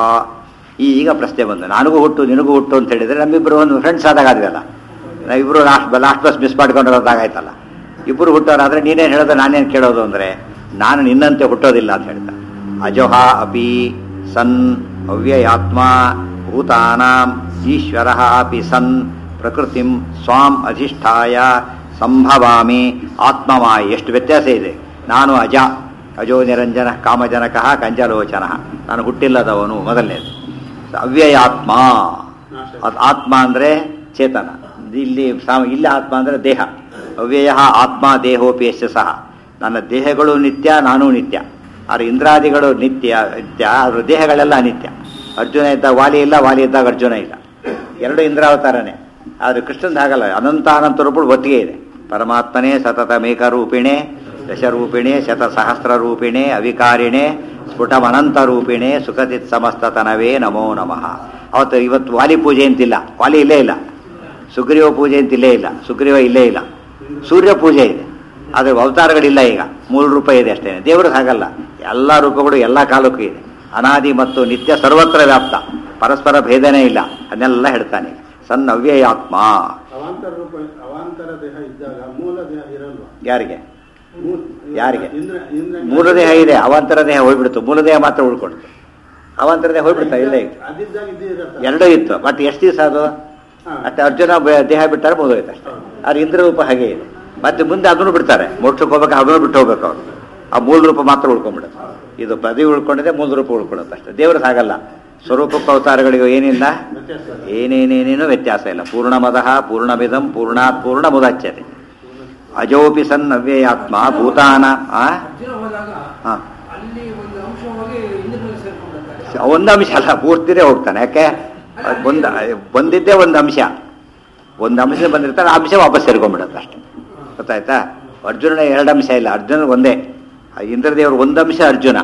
ಈಗ ಪ್ರಶ್ನೆ ಬಂದು ನನಗೂ ಹುಟ್ಟು ನಿನಗೂ ಹುಟ್ಟು ಅಂತ ಹೇಳಿದ್ರೆ ನಮ್ಮಿಬ್ಬರು ಒಂದು ಫ್ರೆಂಡ್ಸ್ ಆದಾಗ ಆದ್ವಲ್ಲ ನಾವಿಬ್ರು ಲಾಸ್ಟ್ ಲಾಸ್ಟ್ ಬಸ್ ಮಿಸ್ ಮಾಡ್ಕೊಂಡಿರೋದಾಗಾಯ್ತಲ್ಲ ಇಬ್ಬರು ಹುಟ್ಟೋರಾದ್ರೆ ನೀನೇನು ಹೇಳೋದು ನಾನೇನು ಕೇಳೋದು ಅಂದರೆ ನಾನು ನಿನ್ನಂತೆ ಹುಟ್ಟೋದಿಲ್ಲ ಅಂತ ಹೇಳ್ದ ಅಜೋಹ ಅಪಿ ಸನ್ ಅವ್ಯಯಾತ್ಮ ಭೂತಾನಾಂ ಈಶ್ವರ ಅಪಿ ಸನ್ ಪ್ರಕೃತಿಂ ಸ್ವಾಂ ಅಧಿಷ್ಠಾಯ ಸಂಭವಾಮಿ ಆತ್ಮಮಾಯಿ ಎಷ್ಟು ವ್ಯತ್ಯಾಸ ಇದೆ ನಾನು ಅಜ ಅಜೋ ನಿರಂಜನ ಕಾಮಜನಕ ಕಂಜಲೋಚನ ನಾನು ಹುಟ್ಟಿಲ್ಲದವನು ಮೊದಲನೇದು ಅವ್ಯಯಾತ್ಮ ಅದು ಆತ್ಮ ಅಂದರೆ ಚೇತನ ಇಲ್ಲಿ ಸಾ- ಇಲ್ಲಿ ಆತ್ಮ ಅಂದರೆ ದೇಹ ಅವ್ಯಯ ಆತ್ಮ ದೇಹೋಪಿ ಯಶ ಸಹ ನನ್ನ ದೇಹಗಳು ನಿತ್ಯ ನಾನು ನಿತ್ಯ ಆದರೆ ಇಂದ್ರಾದಿಗಳು ನಿತ್ಯ ನಿತ್ಯ ಅದ್ರ ದೇಹಗಳೆಲ್ಲ ಅನಿತ್ಯ ಅರ್ಜುನ ಇದ್ದಾಗ ವಾಲಿ ಇಲ್ಲ ವಾಲಿ ಇದ್ದಾಗ ಅರ್ಜುನ ಇಲ್ಲ ಎರಡು ಇಂದ್ರಾವತಾರನೇ ಆದರೆ ಕೃಷ್ಣನ್ ಹಾಗಲ್ಲ ಅನಂತ ಅನಂತ ರೂಪಗಳು ಒಟ್ಟಿಗೆ ಇದೆ ಪರಮಾತ್ಮನೇ ಸತತಮೇಕರೂಪಿಣೆ ದಶರೂಪಿಣೆ ಶತಸಹಸ್ರರೂಪಿಣೆ ಅವಿಕಾರಿಣೆ ಸ್ಫುಟಮನಂತರೂಪಿಣೆ ಸುಖಚಿತ್ ಸಮಸ್ತತನವೇ ನಮೋ ನಮಃ ಅವತ್ತು ಇವತ್ತು ವಾಲಿ ಪೂಜೆ ಅಂತಿಲ್ಲ ವಾಲಿ ಇಲ್ಲೇ ಇಲ್ಲ ಸುಗ್ರೀವ ಪೂಜೆ ಅಂತ ಇಲ್ಲೇ ಇಲ್ಲ ಸುಗ್ರೀವ ಇಲ್ಲೇ ಇಲ್ಲ ಸೂರ್ಯ ಪೂಜೆ ಇದೆ ಆದರೆ ಅವತಾರಗಳಿಲ್ಲ ಈಗ ಮೂರು ರೂಪಾಯಿ ಇದೆ ಅಷ್ಟೇ ದೇವ್ರಿಗೆ ಹಾಗಲ್ಲ ಎಲ್ಲ ರೂಪಗಳು ಎಲ್ಲ ಕಾಲಕ್ಕೂ ಇದೆ ಅನಾದಿ ಮತ್ತು ನಿತ್ಯ ಸರ್ವತ್ರ ವ್ಯಾಪ್ತ ಪರಸ್ಪರ ಭೇದನೇ ಇಲ್ಲ ಅದನ್ನೆಲ್ಲ ಹೇಳ್ತಾನೆ ಸಣ್ಣ ಅವ್ಯಯಾತ್ಮ ಅವಾಂತರ ರೂಪ ಅವಾಂತರ ದೇಹ ಇದ್ದಾಗ ಮೂಲ ದೇಹ ಇರಲ್ವಾ ಯಾರಿಗೆ ಮೂ- ಯಾರಿಗೆ? ಇಂದ್ರ ಇಂದ್ರ ಮೂಲ ದೇಹ ಇದೆ ಅವಾಂತರ ದೇಹ ಹೋಗ್ಬಿಡ್ತು ಮೂಲ ದೇಹ ಮಾತ್ರ ಉಳ್ಕೊಡ್ತು ಅವಾಂತರ ದೇಹ ಹೋಗ್ಬಿಡ್ತಾ ಇಲ್ಲ ಈಗ ಅದಿದ್ದಾಗ ಇದ್ದೇ ಇರತ್ತ ಎರಡೂ ಇತ್ತು ಬಟ್ ಎಷ್ಟು ದಿವಸ ಅದು ಹಾ. ಮತ್ತೆ ಅರ್ಜುನ ಬ- ದೇಹ ಬಿಟ್ಟಾರೆ ಮುಗಿದೋಯ್ತು ಅಷ್ಟೇ ಆದ್ರೆ ಇಂದ್ರ ರೂಪ ಹಾಗೆ ಇದೆ ಮತ್ತೆ ಮುಂದೆ ಅದನ್ನು ಬಿಡ್ತಾರೆ ಮೋಕ್ಷಕ್ಕೆ ಹೋಗ್ಬೇಕು ಅದನ್ನು ಬಿಟ್ಟು ಹೋಗ್ಬೇಕು ಅವ್ರು ಆ ಮೂಲ ರೂಪ ಮಾತ್ರ ಉಳ್ಕೊಂಡ್ಬಿಡುತ್ತೆ ಇದು ಪದವಿ ಉಳ್ಕೊಂಡಿದೆ ಮೂಲ ರೂಪ ಉಳ್ಕೊಳ್ಳುತ್ತೆ ಅಷ್ಟೇ ದೇವ್ರದ್ದು ಹಾಗಲ್ಲ ಸ್ವರೂಪಕ್ಕೆ ಅವತಾರಗಳಿಗೂ ಏನಿಲ್ಲ ವ್ಯತ್ಯಾಸ ಏನೇನೇನೇನೂ ವ್ಯತ್ಯಾಸ ಇಲ್ಲ ಪೂರ್ಣಮದಃ ಪೂರ್ಣಮಿದಂ ಪೂರ್ಣಾತ್ ಪೂರ್ಣ ಮುದಚ್ಯತೆ ಅಜೋಪಿ ಸನ್ ಅವ್ಯಯಾತ್ಮ ಭೂತಾನ ಆ? ಅರ್ಜುನ ಹೋದಾಗ ಹಾ. ಅಲ್ಲಿ ಒಂದು ಅಂಶ ಹೋಗಿ ಇಂದ್ರನಲ್ಲಿ ಸೇರ್ಕೊಂಡ್ಬಿಡ್ತಾರೆ ಒಂದು ಅಂಶ ಅಲ್ಲ ಪೂರ್ತಿನೇ ಹೋಗ್ತಾನೆ ಯಾಕೆ ಅದ್ ಒಂದು ಬಂದಿದ್ದೇ ಒಂದು ಅಂಶ ಒಂದು ಅಂಶ ಬಂದಿರ್ತಾನೆ ಆ ಅಂಶ ವಾಪಸ್ ಸೇರ್ಕೊಂಡ್ಬಿಡುತ್ತೆ ಅಷ್ಟೇ ಗೊತ್ತಾಯ್ತಾ ಅರ್ಜುನನ ಎರಡು ಅಂಶ ಇಲ್ಲ ಅರ್ಜುನ ಒಂದೇ ಆ ಇಂದ್ರದೇವರು ಒಂದು ಅಂಶ ಅರ್ಜುನ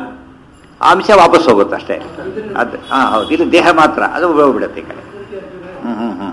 ಆ ಅಂಶ ವಾಪಸ್ ಹೋಗುತ್ತೆ ಅಷ್ಟೇ ಅದು ಹಾಂ ಹೌದು ಇಲ್ಲಿ ದೇಹ ಮಾತ್ರ ಅದು ಹೋಗ್ಬಿಡುತ್ತೆ ಈ ಕಡೆ ಹ್ಞೂ ಹ್ಞೂ ಹ್ಞೂ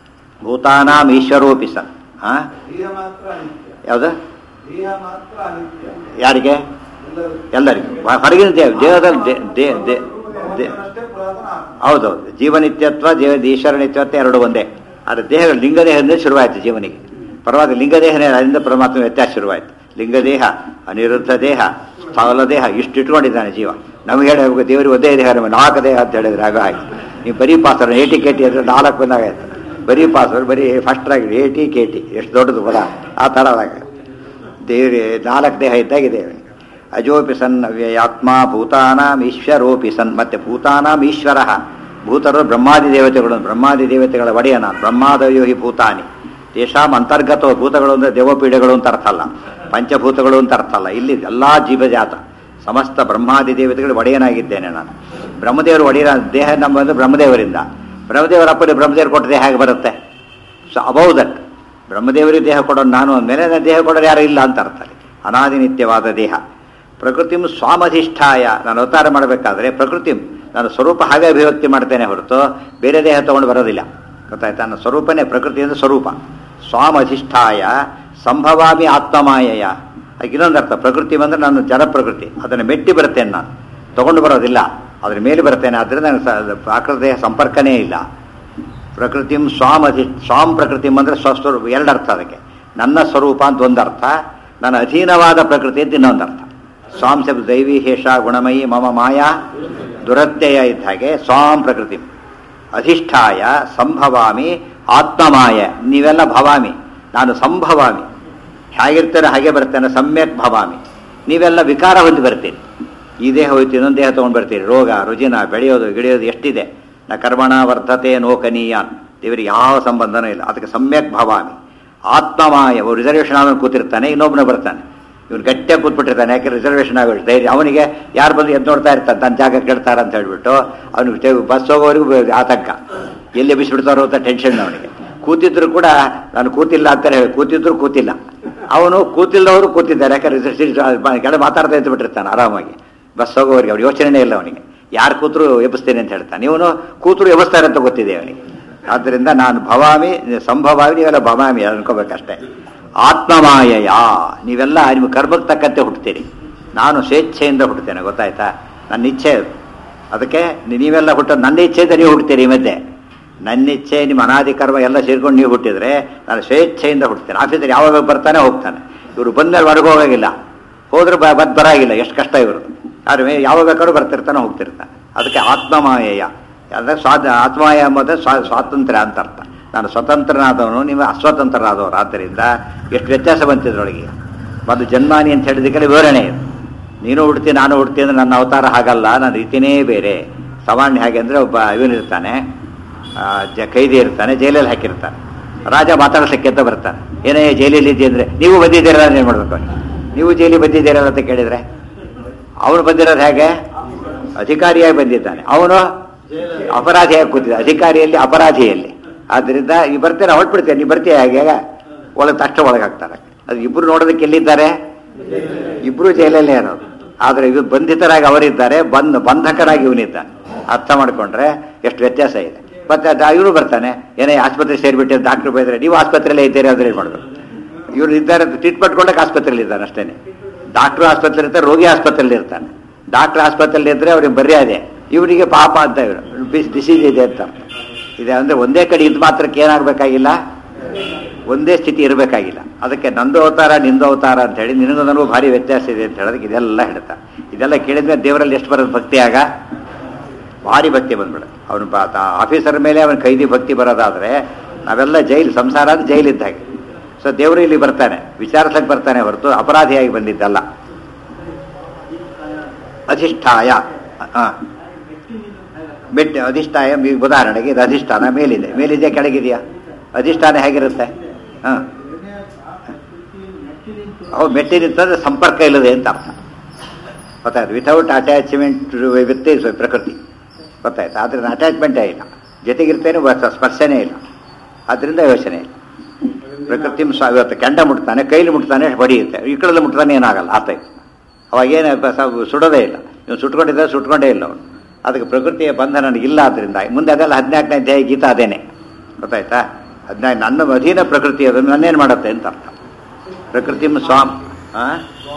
ಭೂತಾನಾಂ ಈಶ್ವರೋಪಿ ಸನ್ ಹಾಂ ದೇಹ ಮಾತ್ರ ಅನಿತ್ಯ ಯಾವುದು ದೇಹ ಮಾತ್ರ ಅನಿತ್ಯ ಯಾರಿಗೆ ಎಲ್ಲರೂ ಎಲ್ಲರಿಗೂ ಹೊ- ಹೊರಗಿನ ದೇಹ ದೇಹದಲ್ಲಿ ದೇ- ದೇ- ದೇ- ದೇ- ಅಷ್ಟೇ ಪುರಾತನ ಆತ್ಮ ಹೌದೌದು ಜೀವನಿತ್ಯತ್ವ ಜೀವ ಈಶ್ವರ ನಿತ್ಯತ್ವ ಎರಡು ಒಂದೇ ಆದರೆ ದೇಹಗಳು ಲಿಂಗದೇಹದಿಂದ ಶುರುವಾಯಿತು ಜೀವನಿಗೆ ಪರವಾಗಿ ಲಿಂಗದೇಹನೇ ಅದರಿಂದ ಪರಮಾತ್ಮ ವ್ಯತ್ಯಾಸ ಶುರುವಾಯಿತು ಲಿಂಗದೇಹ ಅನಿರುದ್ಧ ದೇಹ ಸ್ಥಾವಲ ದೇಹ ಇಷ್ಟು ಇಟ್ಕೊಂಡಿದ್ದಾನೆ ಜೀವ ನಮಗೆ ಹೇಳಬೇಕು ದೇವರಿಗೆ ಒಂದೇ ದೇಹ ನಮಗೆ ನಾಲ್ಕು ದೇಹ ಅಂತ ಹೇಳಿದ್ರೆ ಆಗ ಹಾಗೆ ನೀವು ಬರೀ ಪಾತ್ರ ಏಟಿ ಕೆ ಟಿ ಅಂದರೆ ನಾಲ್ಕು ಬಂದಾಗಾಯ್ತು ಬರೀ ಪಾತ್ರ ಬರೀ ಫಸ್ಟ್ ಆಗಿ ಏಟಿ ಕೆ ಟಿ ಎಷ್ಟು ದೊಡ್ಡದು ಪದ ಆ ಥರದಾಗ ದೇವರೇ ನಾಲ್ಕು ದೇಹ ಇದ್ದಾಗಿದೆ ಅವನಿಗೆ ಅಜೋಪಿ ಸನ್ ಅವ್ಯಯಾತ್ಮ ಭೂತಾನಾಂ ಈಶ್ವರೋಪಿ ಸನ್ ಮತ್ತೆ ಭೂತಾನಾಂ ಈಶ್ವರ ಭೂತರು ಬ್ರಹ್ಮಾದಿ ದೇವತೆಗಳು ಬ್ರಹ್ಮಾದಿ ದೇವತೆಗಳ ಒಡೆಯ ನಾನು ಬ್ರಹ್ಮಾದಯೋ ಹಿ ಭೂತಾನಿ ತೇಷಾಂ ಅಂತರ್ಗತ ಭೂತಗಳು ಅಂದರೆ ದೇವಪೀಠಗಳು ಅಂತ ಅರ್ಥ ಅಲ್ಲ ಪಂಚಭೂತಗಳು ಅಂತ ಅರ್ಥ ಅಲ್ಲ ಇಲ್ಲಿ ಎಲ್ಲ ಜೀವಜಾತ ಸಮಸ್ತ ಬ್ರಹ್ಮಾದಿ ದೇವತೆಗಳು ಒಡೆಯನಾಗಿದ್ದೇನೆ ನಾನು ಬ್ರಹ್ಮದೇವರು ಒಡೆಯ ದೇಹ ನಮ್ಮದು ಬ್ರಹ್ಮದೇವರಿಂದ ಬ್ರಹ್ಮದೇವರ ಅಪ್ಪನೇ ಬ್ರಹ್ಮದೇವರು ಕೊಟ್ಟ ದೇಹ ಹೇಗೆ ಬರುತ್ತೆ ಸೊ ಅಬೌವ್ ದಟ್ ಬ್ರಹ್ಮದೇವರಿಗೆ ದೇಹ ಕೊಡೋದು ನಾನು ಅಂದಮೇಲೆ ನನ್ನ ದೇಹ ಕೊಡೋರು ಯಾರು ಇಲ್ಲ ಅಂತ ಅರ್ಥ ಅಲ್ಲಿ. ಅನಾದಿ ನಿತ್ಯವಾದ ದೇಹ ಪ್ರಕೃತಿಂ ಸ್ವಾಮಧಿಷ್ಠಾಯ ನಾನು ಅವತಾರ ಮಾಡಬೇಕಾದ್ರೆ ಪ್ರಕೃತಿ ನಾನು ಸ್ವರೂಪ ಹಾಗೆ ಅಭಿವ್ಯಕ್ತಿ ಮಾಡ್ತೇನೆ ಹೊರತು ಬೇರೆ ದೇಹ ತಗೊಂಡು ಬರೋದಿಲ್ಲ ಗೊತ್ತಾಯ್ತಾ ನನ್ನ ಸ್ವರೂಪನೇ ಪ್ರಕೃತಿ ಅಂದರೆ ಸ್ವರೂಪ ಸ್ವಾಮಧಿಷ್ಠಾಯ ಸಂಭವಾಮಿ ಆತ್ಮಮಾಯಯ ಅದಕ್ಕೆ ಇನ್ನೊಂದು ಅರ್ಥ ಪ್ರಕೃತಿ ಬಂದರೆ ನಾನು ಜಡ ಪ್ರಕೃತಿ ಅದನ್ನು ಮೆಟ್ಟಿ ಬರ್ತೇನೆ ನಾನು ತಗೊಂಡು ಬರೋದಿಲ್ಲ ಅದ್ರ ಮೇಲೆ ಬರ್ತೇನೆ ಆದ್ದರಿಂದ ನನಗೆ ಸ- ಪ್ರಾಕೃತ ದೇಹ ಸಂಪರ್ಕನೇ ಇಲ್ಲ ಪ್ರಕೃತಿಂ ಸ್ವಾಮ್ ಅಧಿ ಸ್ವಾಮ್ ಪ್ರಕೃತಿಂ ಅಂದರೆ ಸ್ವಸ್ವರೂಪ ಎರಡು ಅರ್ಥ ಅದಕ್ಕೆ ನನ್ನ ಸ್ವರೂಪ ಅಂತ ಒಂದು ಅರ್ಥ ನನ್ನ ಅಧೀನವಾದ ಪ್ರಕೃತಿ ಅಂತ ಇನ್ನೊಂದು ಅರ್ಥ ಸ್ವಾಂ ಶಬ್ದ ದೈವಿ ಹೇಷ ಗುಣಮಯಿ ಮಮ ಮಾಯಾ ದುರತ್ಯಯ ಇದ್ದ ಹಾಗೆ ಸ್ವಾಂ ಪ್ರಕೃತಿ ಅಧಿಷ್ಠಾಯ ಸಂಭವಾಮಿ ಆತ್ಮಮಾಯ ನೀವೆಲ್ಲ ಭವಾಮಿ ನಾನು ಸಂಭವಾಮಿ ಹೇಗಿರ್ತಾರೆ ಹಾಗೆ ಬರ್ತೇನೆ ಸಮ್ಯಕ್ ಭವಾಮಿ ನೀವೆಲ್ಲ ವಿಕಾರ ಹೊಂದಿ ಬರ್ತೀರಿ ಈ ದೇಹ ಹೋಯ್ತು ಇನ್ನೊಂದು ದೇಹ ತೊಗೊಂಡು ಬರ್ತೀರಿ ರೋಗ ರುಜಿನ ಬೆಳೆಯೋದು ಗಿಳಿಯೋದು ಎಷ್ಟಿದೆ ನ ಕರ್ಮಣ ವರ್ಧತೆ ನೋಕನೀಯಾನ್ ದೇವರಿಗೆ ಯಾವ ಸಂಬಂಧನೂ ಇಲ್ಲ ಅದಕ್ಕೆ ಸಮ್ಯಕ್ ಭವಾಮಿ ಆತ್ಮಮಾಯ ರಿಸರ್ವೇಷನ್ ಆದವನು ಕೂತಿರ್ತಾನೆ ಇನ್ನೊಬ್ಬನ ಬರ್ತಾನೆ ಇವನು ಗಟ್ಟಿಯಾಗಿ ಕೂತ್ಬಿಟ್ಟಿರ್ತಾನೆ ಯಾಕೆ ರಿಸರ್ವೇಷನ್ ಆಗೋಷ್ಟು ಧೈರ್ಯ ಅವನಿಗೆ ಯಾರು ಬಂದು ಎದ್ದು ನೋಡ್ತಾ ಇರ್ತಾನೆ ತನ್ನ ಜಾಗ ಕೇಳ್ತಾರೆ ಅಂತ ಹೇಳ್ಬಿಟ್ಟು ಅವನಿಗೆ ಬಸ್ ಹೋಗೋವರೆಗೂ ಆತಂಕ ಎಲ್ಲಿ ಬಿಸಿಬಿಡ್ತಾರೋ ಅಂತ ಟೆನ್ಷನ್ ಅವನಿಗೆ ಕೂತಿದ್ರು ಕೂಡ ನಾನು ಕೂತಿಲ್ಲ ಅಂತಾನೆ ಹೇಳಿ ಕೂತಿದ್ರು ಕೂತಿಲ್ಲ ಅವನು ಕೂತಿಲ್ಲದವರು ಕೂತಿದ್ದಾರೆ ಯಾಕಂದ್ರೆ ರಿಸರ್ವೇಷನ್ ಕೆಳ ಮಾತಾಡ್ತಾ ಇದ್ದು ಬಿಟ್ಟಿರ್ತಾನೆ ಆರಾಮಾಗಿ ಬಸ್ ಹೋಗೋವರೆಗೆ ಅವ್ರು ಯೋಚನೆ ಇಲ್ಲ ಅವನಿಗೆ ಯಾರು ಕೂತರು ಎಬ್ಬಿಸ್ತೇನೆ ಅಂತ ಹೇಳ್ತಾನೆ ಇವನು ಕೂತರು ಎಬ್ಬಿಸ್ತಾರೆ ಅಂತ ಗೊತ್ತಿದೆ ಅವನಿಗೆ ಆದ್ದರಿಂದ ನಾನು ಭವಾಮಿ ಸಂಭವಾಮಿ ನೀವೆಲ್ಲ ಭವಾಮಿ ಅನ್ಕೋಬೇಕಷ್ಟೇ ಆತ್ಮಮಾಯಯ ನೀವೆಲ್ಲ ನಿಮ್ಮ ಕರ್ಮಕ್ಕೆ ತಕ್ಕಂತೆ ಹುಟ್ಟುತ್ತೀರಿ ನಾನು ಸ್ವೇಚ್ಛೆಯಿಂದ ಹುಟ್ಟುತ್ತೇನೆ ಗೊತ್ತಾಯ್ತಾ ನನ್ನ ಇಚ್ಛೆ ಅದು ಅದಕ್ಕೆ ನೀವೆಲ್ಲ ಹುಟ್ಟೋದು ನನ್ನ ಇಚ್ಛೆಯಿಂದ ನೀವು ಹುಡ್ತೀರಿ ಈ ಮಧ್ಯೆ ನನ್ನ ಇಚ್ಛೆ ನಿಮ್ಮ ಅನಾದಿ ಕರ್ಮ ಎಲ್ಲ ಸೇರ್ಕೊಂಡು ನೀವು ಹುಟ್ಟಿದ್ರೆ ನಾನು ಸ್ವೇಚ್ಛೆಯಿಂದ ಹುಡ್ತೇನೆ ಆಫೀಸಲ್ಲಿ ಯಾವಾಗ ಬರ್ತಾನೆ ಹೋಗ್ತಾನೆ ಇವರು ಬಂದ್ಮೇಲೆ ಹೊರಗೆ ಹೋಗೋಗಿಲ್ಲ ಹೋದ್ರೆ ಬ ಬದ್ ಬರಾಗಿಲ್ಲ ಎಷ್ಟು ಕಷ್ಟ ಇವರು ಆದ್ರೆ ಯಾವಾಗ ಬೇಕಾದ್ರೂ ಬರ್ತಿರ್ತಾನೆ ಹೋಗ್ತಿರ್ತಾನೆ ಅದಕ್ಕೆ ಆತ್ಮಮಾಯಯ ಅಂದರೆ ಸ್ವಾದ ಆತ್ಮಮಾಯ ಎಂಬುದು ಸ್ವಾ ಸ್ವಾತಂತ್ರ್ಯ ಅಂತ ಅರ್ಥ ನಾನು ಸ್ವತಂತ್ರನಾದವನು ನೀವು ಅಸ್ವತಂತ್ರನಾದವರು ಆದ್ದರಿಂದ ಎಷ್ಟು ವ್ಯತ್ಯಾಸ ಬಂತಿದ್ರೊಳಗೆ ಒಂದು ಜನ್ಮಾನಿ ಅಂತ ಹೇಳಿದಕ್ಕೆ ವಿವರಣೆ ಇದು ನೀನು ಹುಡ್ತೀನಿ ನಾನು ಹುಡ್ತೀನಿ ಅಂದ್ರೆ ನನ್ನ ಅವತಾರ ಹಾಗಲ್ಲ ನನ್ನ ರೀತಿನೇ ಬೇರೆ ಸಾಮಾನ್ಯ ಹಾಗೆ ಅಂದರೆ ಒಬ್ಬ ಇವನಿರ್ತಾನೆ ಆ, ಜ ಕೈದಿ ಇರ್ತಾನೆ ಜೈಲಲ್ಲಿ ಹಾಕಿರ್ತಾನೆ ರಾಜ ಮಾತಾಡ್ಸಕ್ಕೆ ಅಂತ ಬರ್ತಾನೆ ಏನೇ ಜೈಲಲ್ಲಿ ಇದೆಯಾ ಅಂದರೆ ನೀವು ಬಂದಿದ್ದೀರಾ ಏನು ಮಾಡ್ಬೇಕು ಅವ್ನಿಗೆ? ನೀವು ಜೈಲಿಗೆ ಬಂದಿದ್ದೀರಾ ಅಂತ ಕೇಳಿದರೆ ಅವನು ಬಂದಿರೋದು ಹೇಗೆ ಅಧಿಕಾರಿಯಾಗಿ ಬಂದಿದ್ದಾನೆ ಅವನು ಅಪರಾಧಿಯಾಗಿ ಕೂತಿದ್ದ ಅಧಿಕಾರಿಯಲ್ಲಿ ಅಪರಾಧಿಯಲ್ಲಿ ಆದ್ದರಿಂದ ಈ ಬರ್ತೇನೆ ಹೊರಟ್ಬಿಡ್ತೇನೆ ನೀವು ಬರ್ತೀಯ ಹೇಗೆ ಒಳಗೆ ತಕ್ಷಣ ಒಳಗೆ ಹಾಕ್ತಾರೆ ಅದು ಇಬ್ರು ನೋಡೋದಕ್ಕೆ ಎಲ್ಲಿದ್ದಾರೆ ಇಬ್ರು ಜೈಲಲ್ಲೇ ಇರೋದು ಆದರೆ ಇದು ಬಂಧಿತರಾಗಿ ಅವರಿದ್ದಾರೆ ಬಂದ್ ಬಂಧಕರಾಗಿ ಇವನಿದ್ದಾನೆ ಅರ್ಥ ಮಾಡ್ಕೊಂಡ್ರೆ ಎಷ್ಟು ವ್ಯತ್ಯಾಸ ಇದೆ ಮತ್ತೆ ಇವರು ಬರ್ತಾನೆ ಏನೇ ಆಸ್ಪತ್ರೆ ಸೇರಿಬಿಟ್ಟು ಡಾಕ್ಟರ್ ಬೈದ್ರೆ ನೀವು ಆಸ್ಪತ್ರೆಯಲ್ಲೇ ಇದ್ದೀರಿ ಅಂದ್ರೆ ಏನು ಮಾಡಬೇಕು ಇವ್ರು ಇದ್ದಾರೆ ಟ್ರೀಟ್ಮೆಂಟ್ ಕೊಡಕ್ಕೆ ಆಸ್ಪತ್ರೆಯಲ್ಲಿ ಇದ್ದಾನೆ ಅಷ್ಟೇನೆ ಡಾಕ್ಟ್ರು ಆಸ್ಪತ್ರೆ ಇರ್ತಾರೆ ರೋಗಿ ಆಸ್ಪತ್ರೆಯಲ್ಲಿ ಇರ್ತಾನೆ ಡಾಕ್ಟರ್ ಆಸ್ಪತ್ರೆಯಲ್ಲಿ ಇದ್ರೆ ಅವ್ರಿಗೆ ಬರೀ ಅದೇ ಇವರಿಗೆ ಪಾಪ ಅಂತ ಇವರು ಡಿಸೀಸ್ ಇದೆ ಅಂತ ಇದೆ ಅಂದ್ರೆ ಒಂದೇ ಕಡೆ ಇದು ಮಾತ್ರಕ್ಕೆ ಏನಾಗಬೇಕಾಗಿಲ್ಲ ಒಂದೇ ಸ್ಥಿತಿ ಇರಬೇಕಾಗಿಲ್ಲ ಅದಕ್ಕೆ ನಂದು ಅವತಾರ ನಿಂದು ಅವತಾರ ಅಂತ ಹೇಳಿ ನಿನಗೂ ನನಗೂ ಭಾರಿ ವ್ಯತ್ಯಾಸ ಇದೆ ಅಂತ ಹೇಳೋದಕ್ಕೆ ಇದೆಲ್ಲ ಹೇಳ್ತಾರೆ ಇದೆಲ್ಲ ಕೇಳಿದ್ಮೇಲೆ ದೇವರಲ್ಲಿ ಎಷ್ಟು ಬರೋದು ಭಕ್ತಿ ಆಗ ಭಾರಿ ಭಕ್ತಿ ಬಂದ್ಬಿಡುತ್ತೆ ಅವನು ಆಫೀಸರ್ ಮೇಲೆ ಅವನ ಕೈದಿ ಭಕ್ತಿ ಬರೋದಾದ್ರೆ ನಾವೆಲ್ಲ ಜೈಲು ಸಂಸಾರ ಅಂದ್ರೆ ಜೈಲಿದ್ದ ಹಾಗೆ ಸೊ ದೇವರು ಇಲ್ಲಿ ಬರ್ತಾನೆ ವಿಚಾರಿಸಕ್ಕೆ ಬರ್ತಾನೆ ಹೊರತು ಅಪರಾಧಿಯಾಗಿ ಬಂದಿದ್ದಲ್ಲ ಅಧಿಷ್ಠಾಯ ಆ, ಬೆಟ್ಟ ಅಧಿಷ್ಠಾಯ ಈಗ ಉದಾಹರಣೆಗೆ ಇದು ಅಧಿಷ್ಠಾನ ಮೇಲಿದೆ ಮೇಲಿದೆ ಕೆಳಗಿದೆಯಾ ಅಧಿಷ್ಠಾನ ಹೇಗಿರುತ್ತೆ ಹಾಂ ಹೌದು ಮೆಟ್ಟಿ ನಿಂತಂದ್ರೆ ಸಂಪರ್ಕ ಇಲ್ಲದೆ ಅಂತ ಅರ್ಥ ಗೊತ್ತಾಯ್ತು ವಿತೌಟ್ ಅಟ್ಯಾಚ್ಮೆಂಟ್ ವಿತ್ ಪ್ರಕೃತಿ ಗೊತ್ತಾಯ್ತು ಆದ್ರೆ ಅಟ್ಯಾಚ್ಮೆಂಟೇ ಇಲ್ಲ ಜೊತೆಗಿರ್ತೇನೆ ವ- ಸ್ಪರ್ಶನೇ ಇಲ್ಲ ಅದರಿಂದ ಯೋಚನೆ ಇಲ್ಲ ಪ್ರಕೃತಿ ಸ್ವ- ಇವತ್ತು ಕೆಂಡ ಮುಟ್ತಾನೆ ಕೈಲಿ ಮುಟ್ತಾನೆ ಬಡಿಯುತ್ತೆ ಈ ಕಡೆಯಲ್ಲಿ ಮುಟ್ತಾನೆ ಏನಾಗಲ್ಲ ಆ ಟೈಪ್ ಅವಾಗೇನು ಸುಡೋದೇ ಇಲ್ಲ ಇವ್ನು ಸುಟ್ಕೊಂಡಿದ್ದರೆ ಸುಟ್ಕೊಂಡೇ ಇಲ್ಲ ಅವನು ಅದಕ್ಕೆ ಪ್ರಕೃತಿಯ ಬಂಧನ ನನಗಿಲ್ಲ ಆದ್ದರಿಂದ ಮುಂದೆ ಅದೆಲ್ಲ ಹದಿನಾಲ್ಕನೇ ಅಧ್ಯಾಯ ಗೀತ ಅದೇನೆ ಗೊತ್ತಾಯ್ತಾ ಹದಿನಾಲ್ಕು ನನ್ನ ಅಧೀನ ಪ್ರಕೃತಿ ಅದನ್ನು ನನ್ನೇನು ಮಾಡುತ್ತೆ ಅಂತ ಅರ್ಥ ಪ್ರಕೃತಿ ಸ್ವಾಮ್ ಹಾಂ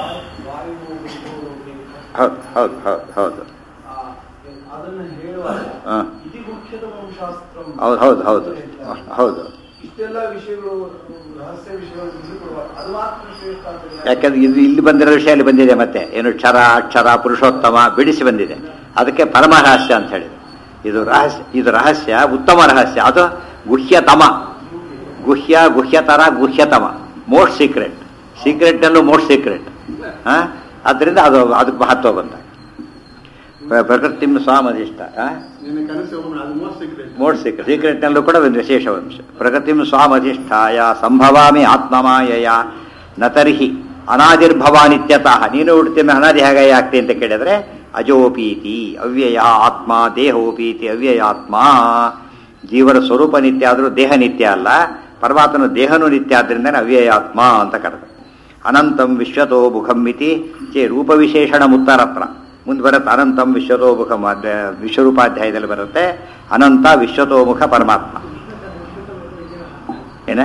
ಹೌದು ಹೌದು ಹೌದು ಹೌದು ಅದನ್ನು ಹೇಳುವಾಗ ಹಾಂ ಇತಿ ಮುಖ್ಯದ ಶಾಸ್ತ್ರ ಹೌದು ಹೌದು ಹೌದು ಹೌದು ಇಷ್ಟೆಲ್ಲ ವಿಷಯಗಳು ರಹಸ್ಯ ವಿಷಯಗಳು ತಿಳಿದುಕೊಡುವಾಗ ಅದು ಮಾತ್ರ ಶ್ರೇಷ್ಠ ಅಂತ ಯಾಕಂದ್ರೆ ಇದು ಇಲ್ಲಿ ಬಂದಿರೋ ವಿಷಯ ಅಲ್ಲಿ ಬಂದಿದೆ ಮತ್ತೆ ಏನು ಕ್ಷರ ಅಕ್ಷರ ಪುರುಷೋತ್ತಮ ಬಿಡಿಸಿ ಬಂದಿದೆ ಅದಕ್ಕೆ ಪರಮ ರಹಸ್ಯ ಅಂತ ಹೇಳಿದೆ ಇದು ರಹಸ್ಯ ಇದು ರಹಸ್ಯ ಉತ್ತಮ ರಹಸ್ಯ ಅದು ಗುಹ್ಯತಮ ಗುಹ್ಯ ಗುಹ್ಯತರ ಗುಹ್ಯತಮ ಮೋಸ್ಟ್ ಸೀಕ್ರೆಟ್ ಸೀಕ್ರೆಟ್ನಲ್ಲೂ ಮೋಸ್ಟ್ ಸೀಕ್ರೆಟ್ ಅದರಿಂದ ಅದು ಅದಕ್ಕೆ ಮಹತ್ವ ಬಂದ ಪ್ರ- ಪ್ರಕೃತಿ ಸ್ವಾಮಧಿಷ್ಠ ಆ? ನಿನ್ನೆ ಕನಸು ಒಮ್ಮೆ ಅದು ಮೋಸ್ಟ್ ಸೀಕ್ರೆಟ್ ಮೋಡ್ ಸೀಕ್ರೆಟ್ ಸೀಕ್ರೆಟ್ನಲ್ಲೂ ಕೂಡ ಒಂದು ವಿಶೇಷ ಅಂಶ ಪ್ರಕೃತಿಂ ಸ್ವಾಮಧಿಷ್ಠಾಯ ಸಂಭವಾಮಿ ಆತ್ಮಮಾಯಯ ನ ತರ್ಹಿ ಅನಾದಿರ್ಭವಾನಿತ್ಯತಃ ನೀನು ಹುಡ್ತೀನಿ ಅನಾದಿ ಹೇಗೆ ಆಗ್ತಿ ಅಂತ ಕೇಳಿದ್ರೆ ಅಜೋಪೀತಿ ಅವ್ಯಯ ಆತ್ಮ ದೇಹೋಪೀತಿ ಅವ್ಯಯಾತ್ಮ ಜೀವನ ಸ್ವರೂಪ ನಿತ್ಯ ಆದರೂ ದೇಹ ನಿತ್ಯ ಅಲ್ಲ ಪರಮಾತ್ಮನ ದೇಹನೂ ನಿತ್ಯ ಆದ್ರಿಂದ ಅವ್ಯಯಾತ್ಮ ಅಂತ ಕರೆದ ಅನಂತಂ ವಿಶ್ವತೋ ಮುಖಂ ಇತಿ ಚೇ ರೂಪವಿಶೇಷಣ ಮುತ್ತರತ್ರ ಮುಂದೆ ಬರುತ್ತೆ ಅನಂತಂ ವಿಶ್ವತೋಮುಖ ವಿಶ್ವರೂಪಾಧ್ಯಾಯದಲ್ಲಿ ಬರುತ್ತೆ ಅನಂತ ವಿಶ್ವತೋಮುಖ ಪರಮಾತ್ಮ ಏನ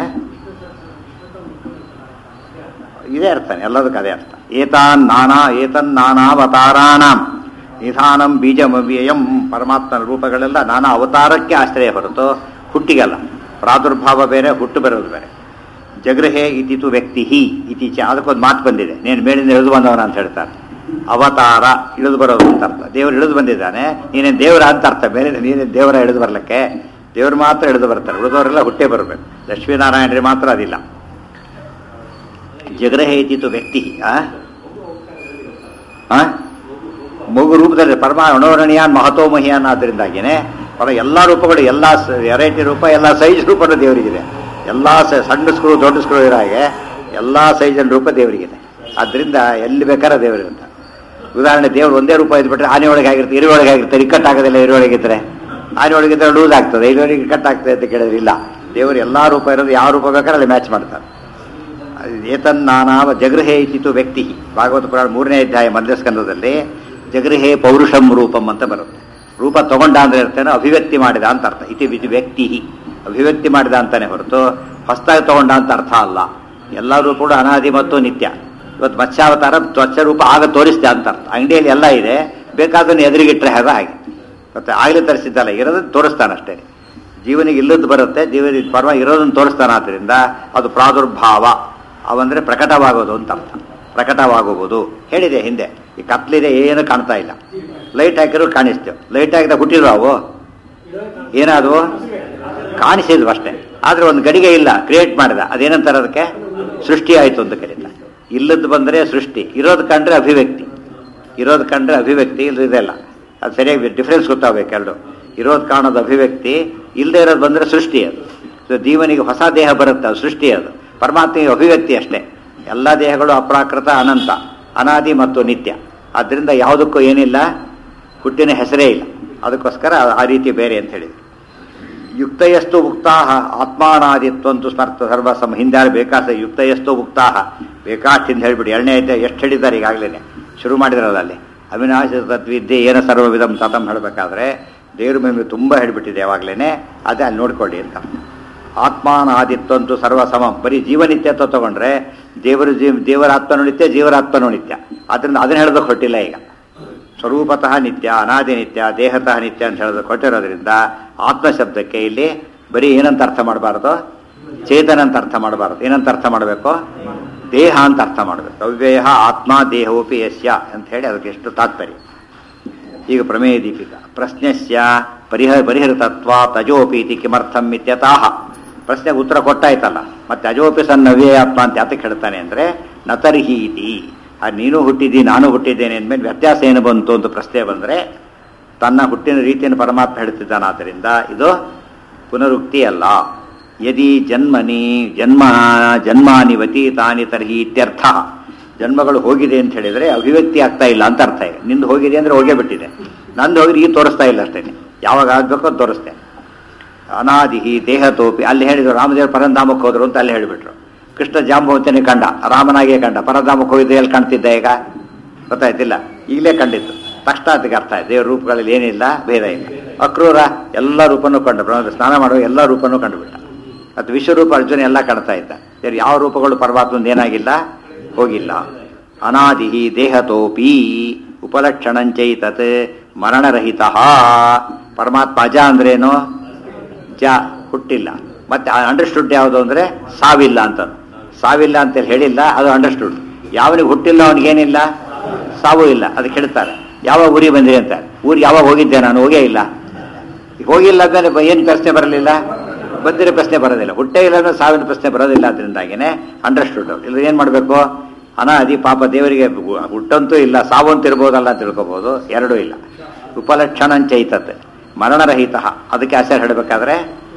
ಇದೇ ಅರ್ಥನೇ ಎಲ್ಲದಕ್ಕೆ ಅದೇ ಅರ್ಥ ಏತಾನ್ ನಾನಾ ಏತನ್ ನಾನಾವತಾರಾಣಂ ನಿಧಾನಂ ಬೀಜಮವ್ಯಯಂ ಪರಮಾತ್ಮನ ರೂಪಗಳೆಲ್ಲ ನಾನಾ ಅವತಾರಕ್ಕೆ ಆಶ್ರಯ ಹೊರತು ಹುಟ್ಟಿಗಲ್ಲ ಪ್ರಾದುರ್ಭಾವ ಬೇರೆ ಹುಟ್ಟು ಬರೋದು ಬೇರೆ ಜಗೃಹೆ ಇತಿತು ವ್ಯಕ್ತಿ ಇತಿ ಚ ಅದಕ್ಕೊಂದು ಮಾತು ಬಂದಿದೆ ನೀನು ಮೇಲಿಂದ ಇಳಿದು ಬಂದವನ ಅಂತ ಹೇಳ್ತಾರೆ ಅವತಾರ ಇಳಿದು ಬರೋದು ಅಂತ ಅರ್ಥ ದೇವರು ಇಳಿದು ಬಂದಿದ್ದಾನೆ ನೀನೇನು ದೇವರ ಅಂತ ಅರ್ಥ ಬೇರೆ ನೀನೇ ದೇವರ ಇಳಿದು ಬರ್ಲಿಕ್ಕೆ ದೇವರು ಮಾತ್ರ ಇಳಿದು ಬರ್ತಾರೆ ಉಳಿದವರೆಲ್ಲ ಹುಟ್ಟೇ ಬರಬೇಕು ಲಕ್ಷ್ಮೀನಾರಾಯಣರಿಗೆ ಮಾತ್ರ ಅದಿಲ್ಲ ಜಗೃಹೆ ಇತಿತು ವ್ಯಕ್ತಿ ಆ ಆ? ಮಗು ರೂಪದಲ್ಲಿ ಪರಮ ಅಣೋರಣೀಯಾನ್ ಮಹತೋ ಮಹಿಯಾನ್ ಆದ್ದರಿಂದಾಗಿನೇ ಪರ ಎಲ್ಲ ರೂಪಗಳು ಎಲ್ಲ ವೆರೈಟಿ ರೂಪ ಎಲ್ಲ ಸೈಜ್ ರೂಪನೂ ದೇವರಿಗಿದೆ ಎಲ್ಲ ಸ- ಸಣ್ಣ ಸ್ಕ್ರೂ ದೊಡ್ಡ ಸ್ಕ್ರೂ ಇರೋ ಹಾಗೆ ಎಲ್ಲ ಸೈಜಿನ ರೂಪ ದೇವರಿಗಿದೆ ಆದ್ದರಿಂದ ಎಲ್ಲಿ ಬೇಕಾದ್ರೆ ದೇವರಿರುತ್ತೆ ಉದಾಹರಣೆ ದೇವರು ಒಂದೇ ರೂಪ ಇದ್ಬಿಟ್ರೆ ಆನೆ ಒಳಗೆ ಆಗಿರುತ್ತೆ ಇರಿ ಒಳಗೆ ಆಗಿರ್ತಾರೆ ಇಕ್ಕಟ್ಟು ಆಗೋದಿಲ್ಲ ಇರಿ ಒಳಗಿದ್ರೆ ಆನೆ ಒಳಗಿದ್ರೆ ಲೂಸ್ ಆಗ್ತದೆ ಇರುವವರೆಗೆ ಇಕ್ಕಟ್ಟು ಆಗ್ತದೆ ಅಂತ ಕೇಳಿದ್ರೆ ಇಲ್ಲ ದೇವರು ಎಲ್ಲ ರೂಪ ಇರೋದು ಯಾವ ರೂಪ ಬೇಕಾದ್ರೆ ಅಲ್ಲಿ ಮ್ಯಾಚ್ ಮಾಡ್ತಾರೆ ಏತನ್ನಾನಾವ ಜಗೃಹೇ ಇತಿತು ವ್ಯಕ್ತಿ ಭಾಗವತ ಪುರಾಣ ಮೂರನೇ ಅಧ್ಯಾಯ ಮಧ್ಯಸ್ಕಂದದಲ್ಲಿ ಜಗೃಹೇ ಪೌರುಷಂ ರೂಪಂ ಅಂತ ಬರುತ್ತೆ ರೂಪ ತಗೊಂಡ ಅಂದ್ರೆ ಇರ್ತೇನೆ ಅಭಿವ್ಯಕ್ತಿ ಮಾಡಿದ ಅಂತ ಅರ್ಥ ಇತಿ ವಿಧಿ ವ್ಯಕ್ತಿ ಅಭಿವ್ಯಕ್ತಿ ಮಾಡಿದ ಅಂತಾನೆ ಹೊರತು ಹೊಸದಾಗಿ ತಗೊಂಡ ಅಂತ ಅರ್ಥ ಅಲ್ಲ ಎಲ್ಲ ರೂಪ ಕೂಡ ಅನಾದಿ ಮತ್ತು ನಿತ್ಯ ಇವತ್ತು ಮತ್ಸ್ಯಾವತಾರ ತ್ವಚ ರೂಪ ಆಗ ತೋರಿಸ್ದೆ ಅಂತ ಅರ್ಥ ಅಂಗಡಿಯಲ್ಲಿ ಎಲ್ಲ ಇದೆ ಬೇಕಾದನ್ನು ಎದುರಿಗಿಟ್ರೆ ಹಾಗೆ ಹಾಗೆ ಮತ್ತೆ ಆಗಲೇ ತರಿಸಿದ್ದಲ್ಲ ಇರೋದನ್ನು ತೋರಿಸ್ತಾನಷ್ಟೇ ಜೀವನಿಗೆ ಇಲ್ಲದ್ದು ಬರುತ್ತೆ ಜೀವನಿಗೆ ಪರ್ವ ಇರೋದನ್ನು ತೋರಿಸ್ತಾನ ಆದ್ದರಿಂದ ಅದು ಪ್ರಾದುರ್ಭಾವ ಅವಂದ್ರೆ ಪ್ರಕಟವಾಗೋದು ಅಂತ ಅರ್ಥ ಪ್ರಕಟವಾಗುವುದು ಹೇಳಿದೆ ಹಿಂದೆ ಈ ಕತ್ಲಿದೆ ಏನು ಕಾಣ್ತಾ ಇಲ್ಲ ಲೈಟ್ ಹಾಕಿರೋ ಕಾಣಿಸ್ತೇವೆ ಲೈಟ್ ಹಾಕಿದ ಹುಟ್ಟಿರೋ ಅವು ಏನಾದವು ಕಾಣಿಸಿದ್ವು ಅಷ್ಟೇ ಆದ್ರೆ ಒಂದು ಗಡಿಗೆ ಇಲ್ಲ ಕ್ರಿಯೇಟ್ ಮಾಡಿದ ಅದೇನಂತಾರೆ ಅದಕ್ಕೆ ಸೃಷ್ಟಿ ಆಯ್ತು ಅಂತ ಕರೀತಾರೆ ಇಲ್ಲದ್ದು ಬಂದರೆ ಸೃಷ್ಟಿ ಇರೋದು ಕಂಡ್ರೆ ಅಭಿವ್ಯಕ್ತಿ ಇರೋದು ಕಂಡ್ರೆ ಅಭಿವ್ಯಕ್ತಿ ಇಲ್ಲದಿದೆಲ್ಲ ಅದು ಸರಿಯಾಗಿ ಡಿಫ್ರೆನ್ಸ್ ಗೊತ್ತಾಗಬೇಕು ಎರಡು ಇರೋದು ಕಾಣೋದು ಅಭಿವ್ಯಕ್ತಿ ಇಲ್ಲದೆ ಇರೋದು ಬಂದರೆ ಸೃಷ್ಟಿ ಅದು ಸೊ ಜೀವನಿಗೆ ಹೊಸ ದೇಹ ಬರುತ್ತೆ ಅದು ಸೃಷ್ಟಿ ಅದು ಪರಮಾತ್ಮೆಗೆ ಅಭಿವ್ಯಕ್ತಿ ಅಷ್ಟೇ ಎಲ್ಲ ದೇಹಗಳು ಅಪ್ರಾಕೃತ ಅನಂತ ಅನಾದಿ ಮತ್ತು ನಿತ್ಯ ಆದ್ದರಿಂದ ಯಾವುದಕ್ಕೂ ಏನಿಲ್ಲ ಹುಟ್ಟಿನ ಹೆಸರೇ ಇಲ್ಲ ಅದಕ್ಕೋಸ್ಕರ ಆ ರೀತಿ ಬೇರೆ ಅಂತ ಹೇಳಿದ್ರು ಯುಕ್ತಯಸ್ತು ಉಕ್ತಾಹ ಆತ್ಮಾನಾದಿತ್ವಂತು ಸ್ಮರ್ಥ ಸರ್ವ ಸಮ ಹಿಂದೆ ಬೇಕಾದ ಯುಕ್ತಯಸ್ತು ಉಕ್ತಾಹ ಬೇಕಾಷ್ಟು ಹಿಂದೆ ಹೇಳ್ಬಿಡಿ ಎರಡನೇ ಐತೆ ಎಷ್ಟು ಹೇಳಿದ್ದಾರೆ ಈಗಾಗಲೇ ಶುರು ಮಾಡಿದ್ರಲ್ಲ ಅಲ್ಲಿ ಅವಿನಾಶ ತತ್ವಿದ್ಯೆ ಏನ ಸರ್ವವಿಧಂ ತತಂ ಹೇಳಬೇಕಾದ್ರೆ ದೇವ್ರ ಮೇಲೆ ತುಂಬ ಹೇಳ್ಬಿಟ್ಟಿದೆ ಯಾವಾಗಲೇ ಅದೇ ಅಲ್ಲಿ ನೋಡ್ಕೊಳ್ಳಿ ಅಂತ ಆತ್ಮಾನಾದಿತ್ವಂತು ಸರ್ವ ಸಮ ಬರೀ ಜೀವನಿತ್ಯತ್ವ ತಗೊಂಡ್ರೆ ದೇವರ ಜೀವ ದೇವರ ಆತ್ಮನು ನಿತ್ಯ ಜೀವರ ಆತ್ಮನು ನಿತ್ಯ ಅದರಿಂದ ಅದನ್ನ ಹೇಳೋದಕ್ಕೆ ಹೊಟ್ಟಿಲ್ಲ ಈಗ ಸ್ವರೂಪತಃ ನಿತ್ಯ ಅನಾದಿ ನಿತ್ಯ ದೇಹತಃ ನಿತ್ಯ ಅಂತ ಹೇಳೋದಕ್ಕೆ ಹೊಟ್ಟಿರೋದ್ರಿಂದ ಆತ್ಮ ಶಬ್ದಕ್ಕೆ ಇಲ್ಲಿ ಬರೀ ಏನಂತ ಅರ್ಥ ಮಾಡಬಾರ್ದು ಚೇತನ ಅಂತ ಅರ್ಥ ಮಾಡಬಾರ್ದು ಏನಂತ ಅರ್ಥ ಮಾಡಬೇಕು ದೇಹ ಅಂತ ಅರ್ಥ ಮಾಡಬೇಕು ಅವ್ಯಯ ಆತ್ಮ ದೇಹೋಪಿ ಯಸ್ಯ ಅಂತ ಹೇಳಿ ಅದಕ್ಕೆ ಎಷ್ಟು ತಾತ್ಪರ್ಯ ಈಗ ಪ್ರಮೇಯ ದೀಪಿಕಾ ಪ್ರಶ್ನೆಸ್ಯ ಪರಿಹ ಪರಿಹೃತತ್ವ ತಜೋಪಿ ಇತಿ ಕಿಮರ್ಥಂ ಇತ್ಯತಃ ಪ್ರಶ್ನೆಗೆ ಉತ್ತರ ಕೊಟ್ಟಾಯ್ತಲ್ಲ ಮತ್ತೆ ಅಜೋಪಿ ಸನ್ ಅವ್ಯಯಾತ್ಮ ಅಂತ ಯಾತಕ್ಕೆ ಹೇಳ್ತಾನೆ ಅಂದರೆ ನತರ್ಹಿ ಇತಿ ಆ ನೀನು ಹುಟ್ಟಿದಿ ನಾನು ಹುಟ್ಟಿದ್ದೇನೆ ಅಂದಮೇಲೆ ವ್ಯತ್ಯಾಸ ಏನು ಬಂತು ಅಂತ ಪ್ರಶ್ನೆ ಬಂದರೆ ತನ್ನ ಹುಟ್ಟಿನ ರೀತಿಯನ್ನು ಪರಮಾತ್ಮ ಹೇಳ್ತಿದ್ದಾನಾದ್ದರಿಂದ ಇದು ಪುನರುಕ್ತಿ ಅಲ್ಲ ಯದಿ ಜನ್ಮನಿ ಜನ್ಮ ಜನ್ಮಾನಿವತಿ ತಾನಿ ತರ್ಹಿ ಇತ್ಯರ್ಥ ಜನ್ಮಗಳು ಹೋಗಿದೆ ಅಂತ ಹೇಳಿದರೆ ಅಭಿವ್ಯಕ್ತಿ ಆಗ್ತಾ ಇಲ್ಲ ಅಂತ ಅರ್ಥ ಈಗ ನಿಂದು ಹೋಗಿದೆ ಅಂದರೆ ಹೋಗೇ ಬಿಟ್ಟಿದೆ ನಂದು ಹೋಗಿದ್ರೆ ಈಗ ತೋರಿಸ್ತಾ ಇಲ್ಲ ಅಷ್ಟೇ ಯಾವಾಗ ಆಗಬೇಕೋ ಅದು ತೋರಿಸ್ತೆ ಅನಾದಿಹಿ ದೇಹತೋಪಿ ಅಲ್ಲಿ ಹೇಳಿದ್ರು ರಾಮದೇವರು ಪರಂಧಾಮಕ್ಕೆ ಹೋದ್ರು ಅಂತ ಅಲ್ಲಿ ಹೇಳಿಬಿಟ್ರು ಕೃಷ್ಣ ಜಾಂಬವಂತನೇ ಕಂಡ ರಾಮನಾಗೇ ಕಂಡ ಪರಧಾಮಕ್ಕೆ ಹೋಗಿದ್ದೆ ಎಲ್ಲಿ ಕಾಣ್ತಿದ್ದ ಈಗ ಗೊತ್ತಾಯ್ತಿಲ್ಲ ಈಗಲೇ ಕಂಡಿತ್ತು ತಕ್ಷಣ ಅದಕ್ಕೆ ಅರ್ಥ ಆಯ್ತು ದೇವ್ರ ರೂಪಗಳಲ್ಲಿ ಏನಿಲ್ಲ ಭೇದ ಇಲ್ಲ ಅಕ್ರೂರ ಎಲ್ಲ ರೂಪನೂ ಕಂಡು ಬ್ರಹ್ಮ ಸ್ನಾನ ಮಾಡುವ ಎಲ್ಲ ರೂಪನೂ ಕಂಡುಬಿಟ್ಟ ಮತ್ತು ವಿಶ್ವರೂಪ ಅರ್ಜುನ ಎಲ್ಲ ಕಾಣ್ತಾ ಇದ್ದ ಬೇರೆ ಯಾವ ರೂಪಗಳು ಪರಮಾತ್ಮಂದು ಏನಾಗಿಲ್ಲ ಹೋಗಿಲ್ಲ ಅನಾದಿ ದೇಹತೋಪಿ ಉಪಲಕ್ಷಣಂಚೈತತ್ ಮರಣರಹಿತ ಪರಮಾತ್ಮ ಅಜ ಅಂದ್ರೇನು ಜ ಹುಟ್ಟಿಲ್ಲ ಮತ್ತೆ ಅಂಡರ್ಸ್ಟುಡ್ ಯಾವುದು ಅಂದರೆ ಸಾವಿಲ್ಲ ಅಂತ ಸಾವಿಲ್ಲ ಅಂತೇಳಿ ಹೇಳಿಲ್ಲ ಅದು ಅಂಡರ್ಸ್ಟುಡ್ ಯಾವನಿಗೆ ಹುಟ್ಟಿಲ್ಲ ಅವನಿಗೇನಿಲ್ಲ ಸಾವು ಇಲ್ಲ ಅದಕ್ಕೆ ಹೇಳ್ತಾರೆ ಯಾವಾಗ ಊರಿಗೆ ಬಂದಿರಿ ಅಂತ ಊರಿಗೆ ಯಾವಾಗ ಹೋಗಿದ್ದೆ ನಾನು ಹೋಗೇ ಇಲ್ಲ ಹೋಗಿಲ್ಲ ಅಂದರೆ ಏನು ಪ್ರಶ್ನೆ ಬರಲಿಲ್ಲ ಬಂದಿರೋ ಪ್ರಶ್ನೆ ಬರೋದಿಲ್ಲ ಹುಟ್ಟೇ ಇಲ್ಲ ಅಂದ್ರೆ ಸಾವಿನ ಪ್ರಶ್ನೆ ಬರೋದಿಲ್ಲ ಅದರಿಂದಾಗಿನೇ ಅಂಡರ್ಸ್ಟುಡ್ ಇಲ್ಲ ಏನು ಮಾಡಬೇಕು ಅನಾದಿ ಪಾಪ ದೇವರಿಗೆ ಹುಟ್ಟಂತೂ ಇಲ್ಲ ಸಾವಂತೂ ಇರ್ಬೋದಲ್ಲ ಅಂತ ತಿಳ್ಕೊಬೋದು ಎರಡೂ ಇಲ್ಲ ಉಪಲಕ್ಷಣಂಚೈತತೆ ಮರಣರಹಿತ ಅದಕ್ಕೆ ಆಚಾರ ಹೇಳಬೇಕಾದ್ರೆ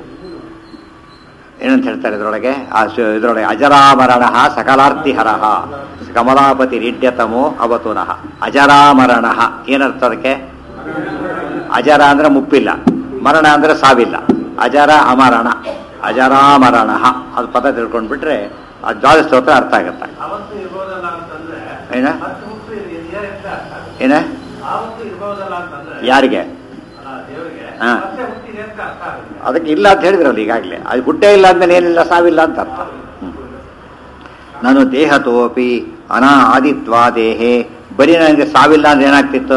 ಏನಂತ ಹೇಳ್ತಾರೆ ಇದರೊಳಗೆ ಆ ಶ- ಇದರೊಳಗೆ ಅಜರಾಮರಣ ಸಕಲಾರ್ತಿಹರ ಕಮಲಾಪತಿ ರೀಡ್ಯತಮೋ ಅವತುನಃ ಅಜರಾಮರಣ ಏನರ್ಥ ಅದಕ್ಕೆ ಅಜರ ಅಂದ್ರೆ ಮುಪ್ಪಿಲ್ಲ ಮರಣ ಅಂದ್ರೆ ಸಾವಿಲ್ಲ ಅಜರ ಅಮರಣ ಅಜರಾಮರಣ ಅದು ಪದ ತಿಳ್ಕೊಂಡ್ಬಿಟ್ರೆ ಆ ದ್ವಾದ ಸ್ತೋತ್ರ ಅರ್ಥ ಆಗುತ್ತೆ ಅವತ್ತು ಇರ್ಬೋದಲ್ಲ ಅಂತಂದ್ರೆ ಏನ? ಮತ್ತೆ ಹುಟ್ಟು ಇರ್- ಇದ್ಯಾ ಅಂತ ಅರ್ಥ. ಏನ ಆವತ್ತು ಇರ್ಬೋದಲ್ಲ ಅಂತಂದ್ರೆ ಯಾರಿಗೆ ಅಲ್ಲ, ದೇವರಿಗೆ ಹಾ. ಮತ್ತೆ ಹುಟ್ಟಿದೆ ಅಂತ ಅರ್ಥ ಆಗುತ್ತೆ ಅದಕ್ಕೆ ಇಲ್ಲ ಅಂತ ಹೇಳಿದ್ರಲ್ಲ ಈಗಾಗಲೇ ಅದು ಹುಟ್ಟೇ ಇಲ್ಲ ಅಂದ್ಮೇಲೆ ಏನಿಲ್ಲ ಸಾವಿಲ್ಲ ಅಂತ ಅರ್ಥ ಹ್ಮ್. ನಾನು ದೇಹತೋಪಿ ಅನಾ ಆದಿತ್ವಾ ದೇಹೆ ಬರೀ ನನಗೆ ಸಾವಿಲ್ಲ ಅಂದ್ರೆ ಏನಾಗ್ತಿತ್ತು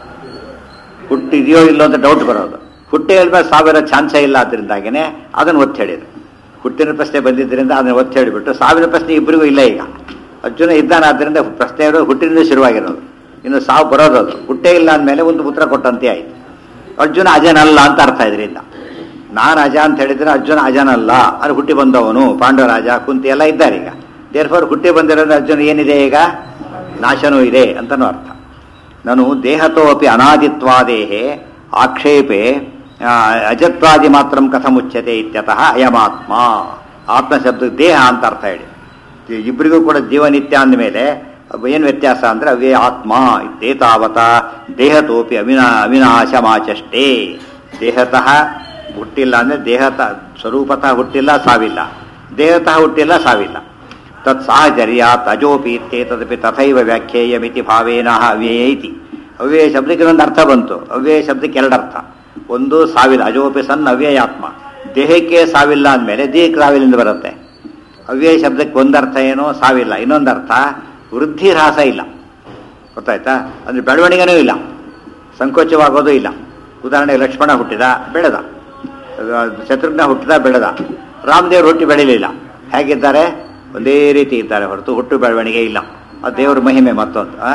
ಹುಟ್ಟಿದೆಯೋ ಇಲ್ಲೋ ಅಂತ ಡೌಟ್ ಬರೋದು ಹುಟ್ಟೇ ಇಲ್ಮೇಲೆ ಸಾವಿರ ಚಾನ್ಸೇ ಇಲ್ಲ ಅದರಿಂದಾಗಿನೇ ಅದನ್ನು ಒತ್ತು ಹೇಳಿದ್ರು ಹುಟ್ಟಿನ ಪ್ರಶ್ನೆ ಬಂದಿದ್ದರಿಂದ ಅದನ್ನು ಒತ್ತು ಹೇಳಿಬಿಟ್ಟು ಸಾವಿರ ಪ್ರಶ್ನೆ ಇಬ್ಬರಿಗೂ ಇಲ್ಲ ಈಗ ಅರ್ಜುನ ಇದ್ದಾನೆ ಆದ್ದರಿಂದ ಪ್ರಶ್ನೆ ಇರೋದು ಹುಟ್ಟಿನಿಂದ ಶುರುವಾಗಿರೋದು ಇನ್ನು ಸಾವು ಬರೋದು ಅದು ಹುಟ್ಟೇ ಇಲ್ಲ ಅಂದಮೇಲೆ ಒಂದು ಉತ್ತರ ಕೊಟ್ಟಂತೆ ಆಯ್ತು ಅರ್ಜುನ ಅಜನಲ್ಲ ಅಂತ ಅರ್ಥ ಇದರಿಂದ ನಾನು ಅಜ ಅಂತ ಹೇಳಿದ್ರೆ ಅರ್ಜುನ ಅಜನಲ್ಲ ಅದು ಹುಟ್ಟಿ ಬಂದವನು ಪಾಂಡವರಾಜ ಕುಂತಿ ಎಲ್ಲ ಇದ್ದಾರೆ ಈಗ ದೇರ್ಫೋರ್ ಹುಟ್ಟಿ ಬಂದಿರೋದ್ರೆ ಅರ್ಜುನ ಏನಿದೆ ಈಗ ನಾಶನೂ ಇದೆ ಅಂತನೂ ಅರ್ಥ ನಾನು ದೇಹತೋ ಅಪಿ ಅನಾದಿತ್ವಾದೇಹೇ ಆಕ್ಷೇಪೆ ಆ, ಅಜತ್ವಾದಿ ಮಾತ್ರ ಕಥಮುಚ್ಯತೆ ಇತ್ಯತಃ ಅಯಮಾತ್ಮ ಆತ್ಮ ಶಬ್ದ ದೇಹ ಅಂತ ಅರ್ಥ ಹೇಳಿ ಈ ಇಬ್ಬರಿಗೂ ಕೂಡ ಜೀವನಿತ್ಯ ಅಂದಮೇಲೆ ಏನು ವ್ಯತ್ಯಾಸ ಅಂದ್ರೆ ಅವೇ ಆತ್ಮ ಇತ್ತೇತಾವತ ದೇಹತೋಪಿ ಅವಿನಾ ಅವಿನಾಶಮಾಚಷ್ಟೇ ದೇಹತಃ ಹುಟ್ಟಿಲ್ಲ ಅಂದ್ರೆ ದೇಹತ ಸ್ವರೂಪತಃ ಹುಟ್ಟಿಲ್ಲ ಸಾವಿಲ್ಲ ದೇಹತಃ ಹುಟ್ಟಿಲ್ಲ ಸಾವಿಲ್ಲ ತತ್ ಸಾಹಚರ್ಯ ತಜೋಪಿ ಇತ್ಯೇತದಪಿ ತಥೈವ ವ್ಯಾಖ್ಯೇಯಮಿತಿ ಭಾವೇನ ಅವ್ಯಯ ಇತಿ ಅವ್ಯಯ ಶಬ್ದಕ್ಕೆ ಒಂದು ಅರ್ಥ ಬಂತು ಅವ್ಯಯ ಶಬ್ದಕ್ಕೆ ಎರಡು ಅರ್ಥ ಒಂದು ಸಾವಿಲ್ಲ ಅಜೋಪಿ ಸನ್ ಅವ್ಯಯಾತ್ಮ ದೇಹಕ್ಕೆ ಸಾವಿಲ್ಲ ಅಂದಮೇಲೆ ದೇಹಕ್ಕೆ ಸಾವಿಲ್ಲಿಂದ ಬರುತ್ತೆ ಅವ್ಯಯ ಶಬ್ದಕ್ಕೆ ಒಂದರ್ಥ ಏನೋ ಸಾವಿಲ್ಲ ಇನ್ನೊಂದು ಅರ್ಥ ವೃದ್ಧಿ ಹ್ರಾಸ ಇಲ್ಲ ಗೊತ್ತಾಯ್ತಾ ಅಂದ್ರೆ ಬೆಳವಣಿಗೆನೂ ಇಲ್ಲ ಸಂಕೋಚವಾಗೋದು ಇಲ್ಲ ಉದಾಹರಣೆಗೆ ಲಕ್ಷ್ಮಣ ಹುಟ್ಟಿದ ಬೆಳೆದ ಆ, ಶತ್ರುಘ್ನ ಹುಟ್ಟಿದ ಬೆಳೆದ ರಾಮದೇವ್ರು ಹುಟ್ಟಿ ಬೆಳಿಲಿಲ್ಲ ಹೇಗಿದ್ದಾರೆ ಒಂದೇ ರೀತಿ ಇದ್ದಾರೆ ಹೊರತು ಹುಟ್ಟು ಬೆಳವಣಿಗೆ ಇಲ್ಲ ಆ ದೇವ್ರ ಮಹಿಮೆ ಮತ್ತೊಂದು ಆ?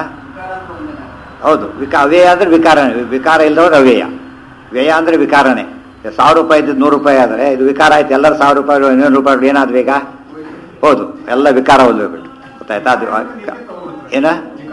ಹೌದು ವಿಕಾ ಅವ್ಯಯ ಅಂದ್ರೆ ವಿಕಾರ ವಿಕಾರ ಇಲ್ಲದವ್ರು ಅವ್ಯಯ ವ್ಯಯ ಅಂದ್ರೆ ವಿಕಾರನೇ ಸಾವಿರ ರೂಪಾಯಿ ಇದ್ದು ನೂರು ರೂಪಾಯಿ ಆದರೆ ಇದು ವಿಕಾರ ಆಯ್ತು ಎಲ್ಲರೂ ಸಾವಿರ ರೂಪಾಯಿ ಇನ್ನೂರು ರೂಪಾಯಿ ಏನಾದ್ರು ಈಗ ಹೌದು ಎಲ್ಲ ವಿಕಾರ ಹೊಂದ್ಬಿಟ್ಟು ಗೊತ್ತಾಯ್ತಾ ಅದು ಆ- ಏನ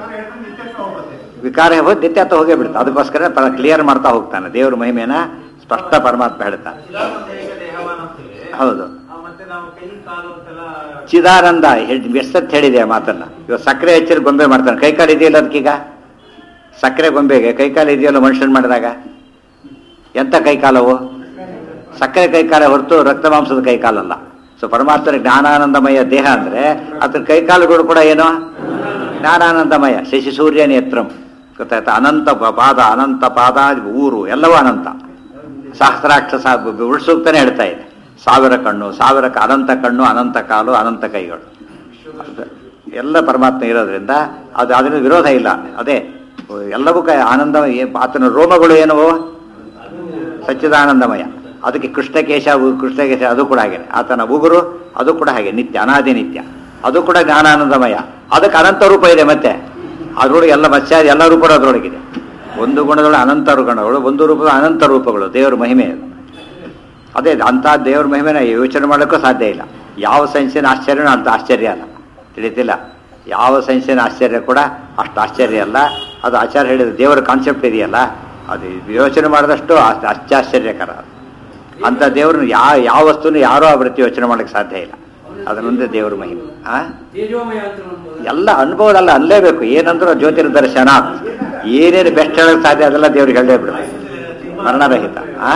ವಿಕಾರ ಹೋಗಿ ನಿತ್ಯತ್ವ ಹೋಗೇ ಬಿಡುತ್ತೆ ಅದಕ್ಕೋಸ್ಕರ ಕ್ಲಿಯರ್ ಮಾಡ್ತಾ ಹೋಗ್ತಾನೆ ದೇವ್ರ ಮಹಿಮೆನ ಸ್ಪಷ್ಟ ಪರಮಾತ್ಮ ಹೇಳ್ತಾನೆ ಚಿದಾನಂದ ದೇಹವಾನ ಅಂತೀವಿ. ಹೌದು ಆ, ಮತ್ತೆ ನಾವು ಕೈ ಕಾಲು ಅಂತೆಲ್ಲ ಚಿದಾನಂದ ಎಷ್ಟೊತ್ತು ಹೇಳಿದೆ ಆ ಮಾತನ್ನ ಇವಾಗ ಸಕ್ಕರೆ ಹೆಚ್ಚಿನ ಗೊಂಬೆ ಮಾಡ್ತಾನೆ ಕೈಕಾಲು ಇದೆಯಲ್ಲ ಅದಕ್ಕೀಗ ಸಕ್ಕರೆ ಗೊಂಬೆಗೆ ಕೈಕಾಲು ಇದೆಯಲ್ಲ ಮನುಷ್ಯನ್ ಮಾಡಿದಾಗ ಎಂತ ಕೈಕಾಲವು ಸಕ್ಕರೆ ಕೈಕಾಲ ಹೊರತು ರಕ್ತ ಮಾಂಸದ ಕೈಕಾಲಲ್ಲ ಸೊ ಪರಮಾತ್ಮನ ಜ್ಞಾನಾನಂದಮಯ ದೇಹ ಅಂದ್ರೆ ಅದರ ಕೈಕಾಲುಗಳು ಕೂಡ ಏನು ಜ್ಞಾನಾನಂದಮಯ ಶಶಿ ಸೂರ್ಯ ನೇತ್ರಂ ಗೊತ್ತಾಯ್ತಾ ಅನಂತ ಪ- ಪಾದ ಅನಂತ ಪಾದ ಊರು ಎಲ್ಲವೂ ಅನಂತ ಸಹಸ್ರಾಕ್ಷ ಉಳಿಸೂಕ್ತಾನೆ ಹೇಳ್ತಾ ಇದೆ ಸಾವಿರ ಕಣ್ಣು ಸಾವಿರ ಕ- ಅನಂತ ಕಣ್ಣು ಅನಂತ ಕಾಲು ಅನಂತ ಕೈಗಳು ಅದು ಎಲ್ಲ ಪರಮಾತ್ಮ ಇರೋದ್ರಿಂದ ಅದು ಅದರಿಂದ ವಿರೋಧ ಇಲ್ಲ ಅದೇ ಎಲ್ಲವೂ ಕೈ ಆನಂದ ಏ- ಆತನ ರೋಮಗಳು ಏನವು ಸಚ್ಚಿದಾನಂದಮಯ ಅದಕ್ಕೆ ಕೃಷ್ಣಕೇಶ ಉ- ಕೃಷ್ಣಕೇಶ ಅದು ಕೂಡ ಹಾಗೆ ಆತನ ಉಗುರು ಅದು ಕೂಡ ಹಾಗೆ ನಿತ್ಯ ಅನಾದಿ ನಿತ್ಯ ಅದು ಕೂಡ ಜ್ಞಾನಾನಂದಮಯ ಅದಕ್ಕೆ ಅನಂತ ರೂಪ ಇದೆ ಮತ್ತೆ ಅದರೊಳಗೆ ಎಲ್ಲ ಮತ್ಸ್ಯ ಎಲ್ಲ ರೂಪಗಳು ಅದರೊಳಗಿದೆ ಒಂದು ಗುಣದೊಳಗೆ ಅನಂತ ಗುಣಗಳು ಒಂದು ರೂಪದ ಅನಂತ ರೂಪಗಳು ದೇವರ ಮಹಿಮೆ ಅದು ಅದೇ ಅಂಥ ದೇವ್ರ ಮಹಿಮೆನ ಯೋಚನೆ ಮಾಡೋಕ್ಕೂ ಸಾಧ್ಯ ಇಲ್ಲ ಯಾವ ಸೈನ್ಸಿನ ಆಶ್ಚರ್ಯನೂ ಅಂಥ ಆಶ್ಚರ್ಯ ಅಲ್ಲ ತಿಳಿತಿಲ್ಲ ಯಾವ ಸೈನ್ಸಿನ ಆಶ್ಚರ್ಯ ಕೂಡ ಅಷ್ಟು ಆಶ್ಚರ್ಯ ಅಲ್ಲ ಅದು ಆಚಾರ್ಯ ಹೇಳಿದ ದೇವರ ಕಾನ್ಸೆಪ್ಟ್ ಇದೆಯಲ್ಲ ಅದು ಯೋಚನೆ ಮಾಡಿದಷ್ಟು ಅಷ್ಟು ಅತ್ಯಾಶ್ಚರ್ಯಕರ ಅದು. ಅಂಥ ದೇವ್ರನ್ನ ಯಾವ ಯಾವ ವಸ್ತುನು ಯಾರೂ ಆ ವೃತ್ತಿ ಯೋಚನೆ ಮಾಡೋಕ್ಕೆ ಸಾಧ್ಯ ಇಲ್ಲ ಅದನ್ನೊಂದೇ ದೇವ್ರ ಮಹಿಮೆ ಆ ತೇಜೋಮಯ ಅಂತ ಅನ್ಬೋದು ಎಲ್ಲ ಅನುಭವದಲ್ಲ ಅನ್ಲೇಬೇಕು ಏನಂದ್ರೂ ಜ್ಯೋತಿರ್ ದರ್ಶನ ಏನೇನು ಬೆಸ್ಟ್ ಹೇಳಕ್ ಸಾಧ್ಯ ಅದೆಲ್ಲ ದೇವ್ರಿಗೆ ಹೇಳೇ ಬಿಡು ಮರಣರಹಿತ ಆ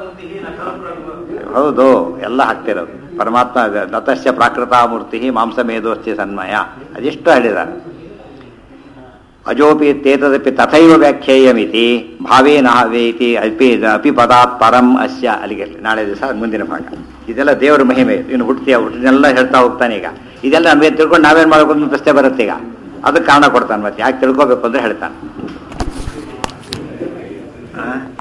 ಹೌದು ಎಲ್ಲ ಹಾಕ್ತಿರೋದು ಪರಮಾತ್ಮ ನತಸ್ಯ ಪ್ರಾಕೃತ ಮೂರ್ತಿ ಮಾಂಸ ಮೇಧೋಸ್ತಿ ಸನ್ಮಯ ಅದೆಷ್ಟು ಹೇಳಿದ್ದಾರೆ ಅಜೋಪಿ ತೇತದಪಿ ತಥೈವ ವ್ಯಾಖ್ಯೇಯಮಿತಿ ಭಾವೇನ ವೇತಿ ಅಲ್ಪಿ ಅಪಿ ಪದಾತ್ ಪರಂ ಅಸ್ಯ ಅಲ್ಲಿಗೆ ನಾಳೆ ದಿವಸ ಮುಂದಿನ ಭಾಗ ಇದೆಲ್ಲ ದೇವರ ಮಹಿಮೆ ಇನ್ನು ಹುಟ್ಟಿ ಹುಟ್ಟಿನೆಲ್ಲ ಹೇಳ್ತಾ ಹೋಗ್ತಾನೆ ಈಗ ಇದೆಲ್ಲ ನಮಗೆ ತಿಳ್ಕೊಂಡು ನಾವೇನ್ ಮಾಡ್ಬೇಕು ಅಂತ ಪ್ರಶ್ನೆ ಬರುತ್ತೆ ಈಗ ಅದಕ್ಕೆ ಕಾರಣ ಕೊಡ್ತಾನೆ ಮತ್ತೆ ಯಾಕೆ ತಿಳ್ಕೊಬೇಕು ಅಂದ್ರೆ ಹೇಳ್ತಾನೆ ಆ?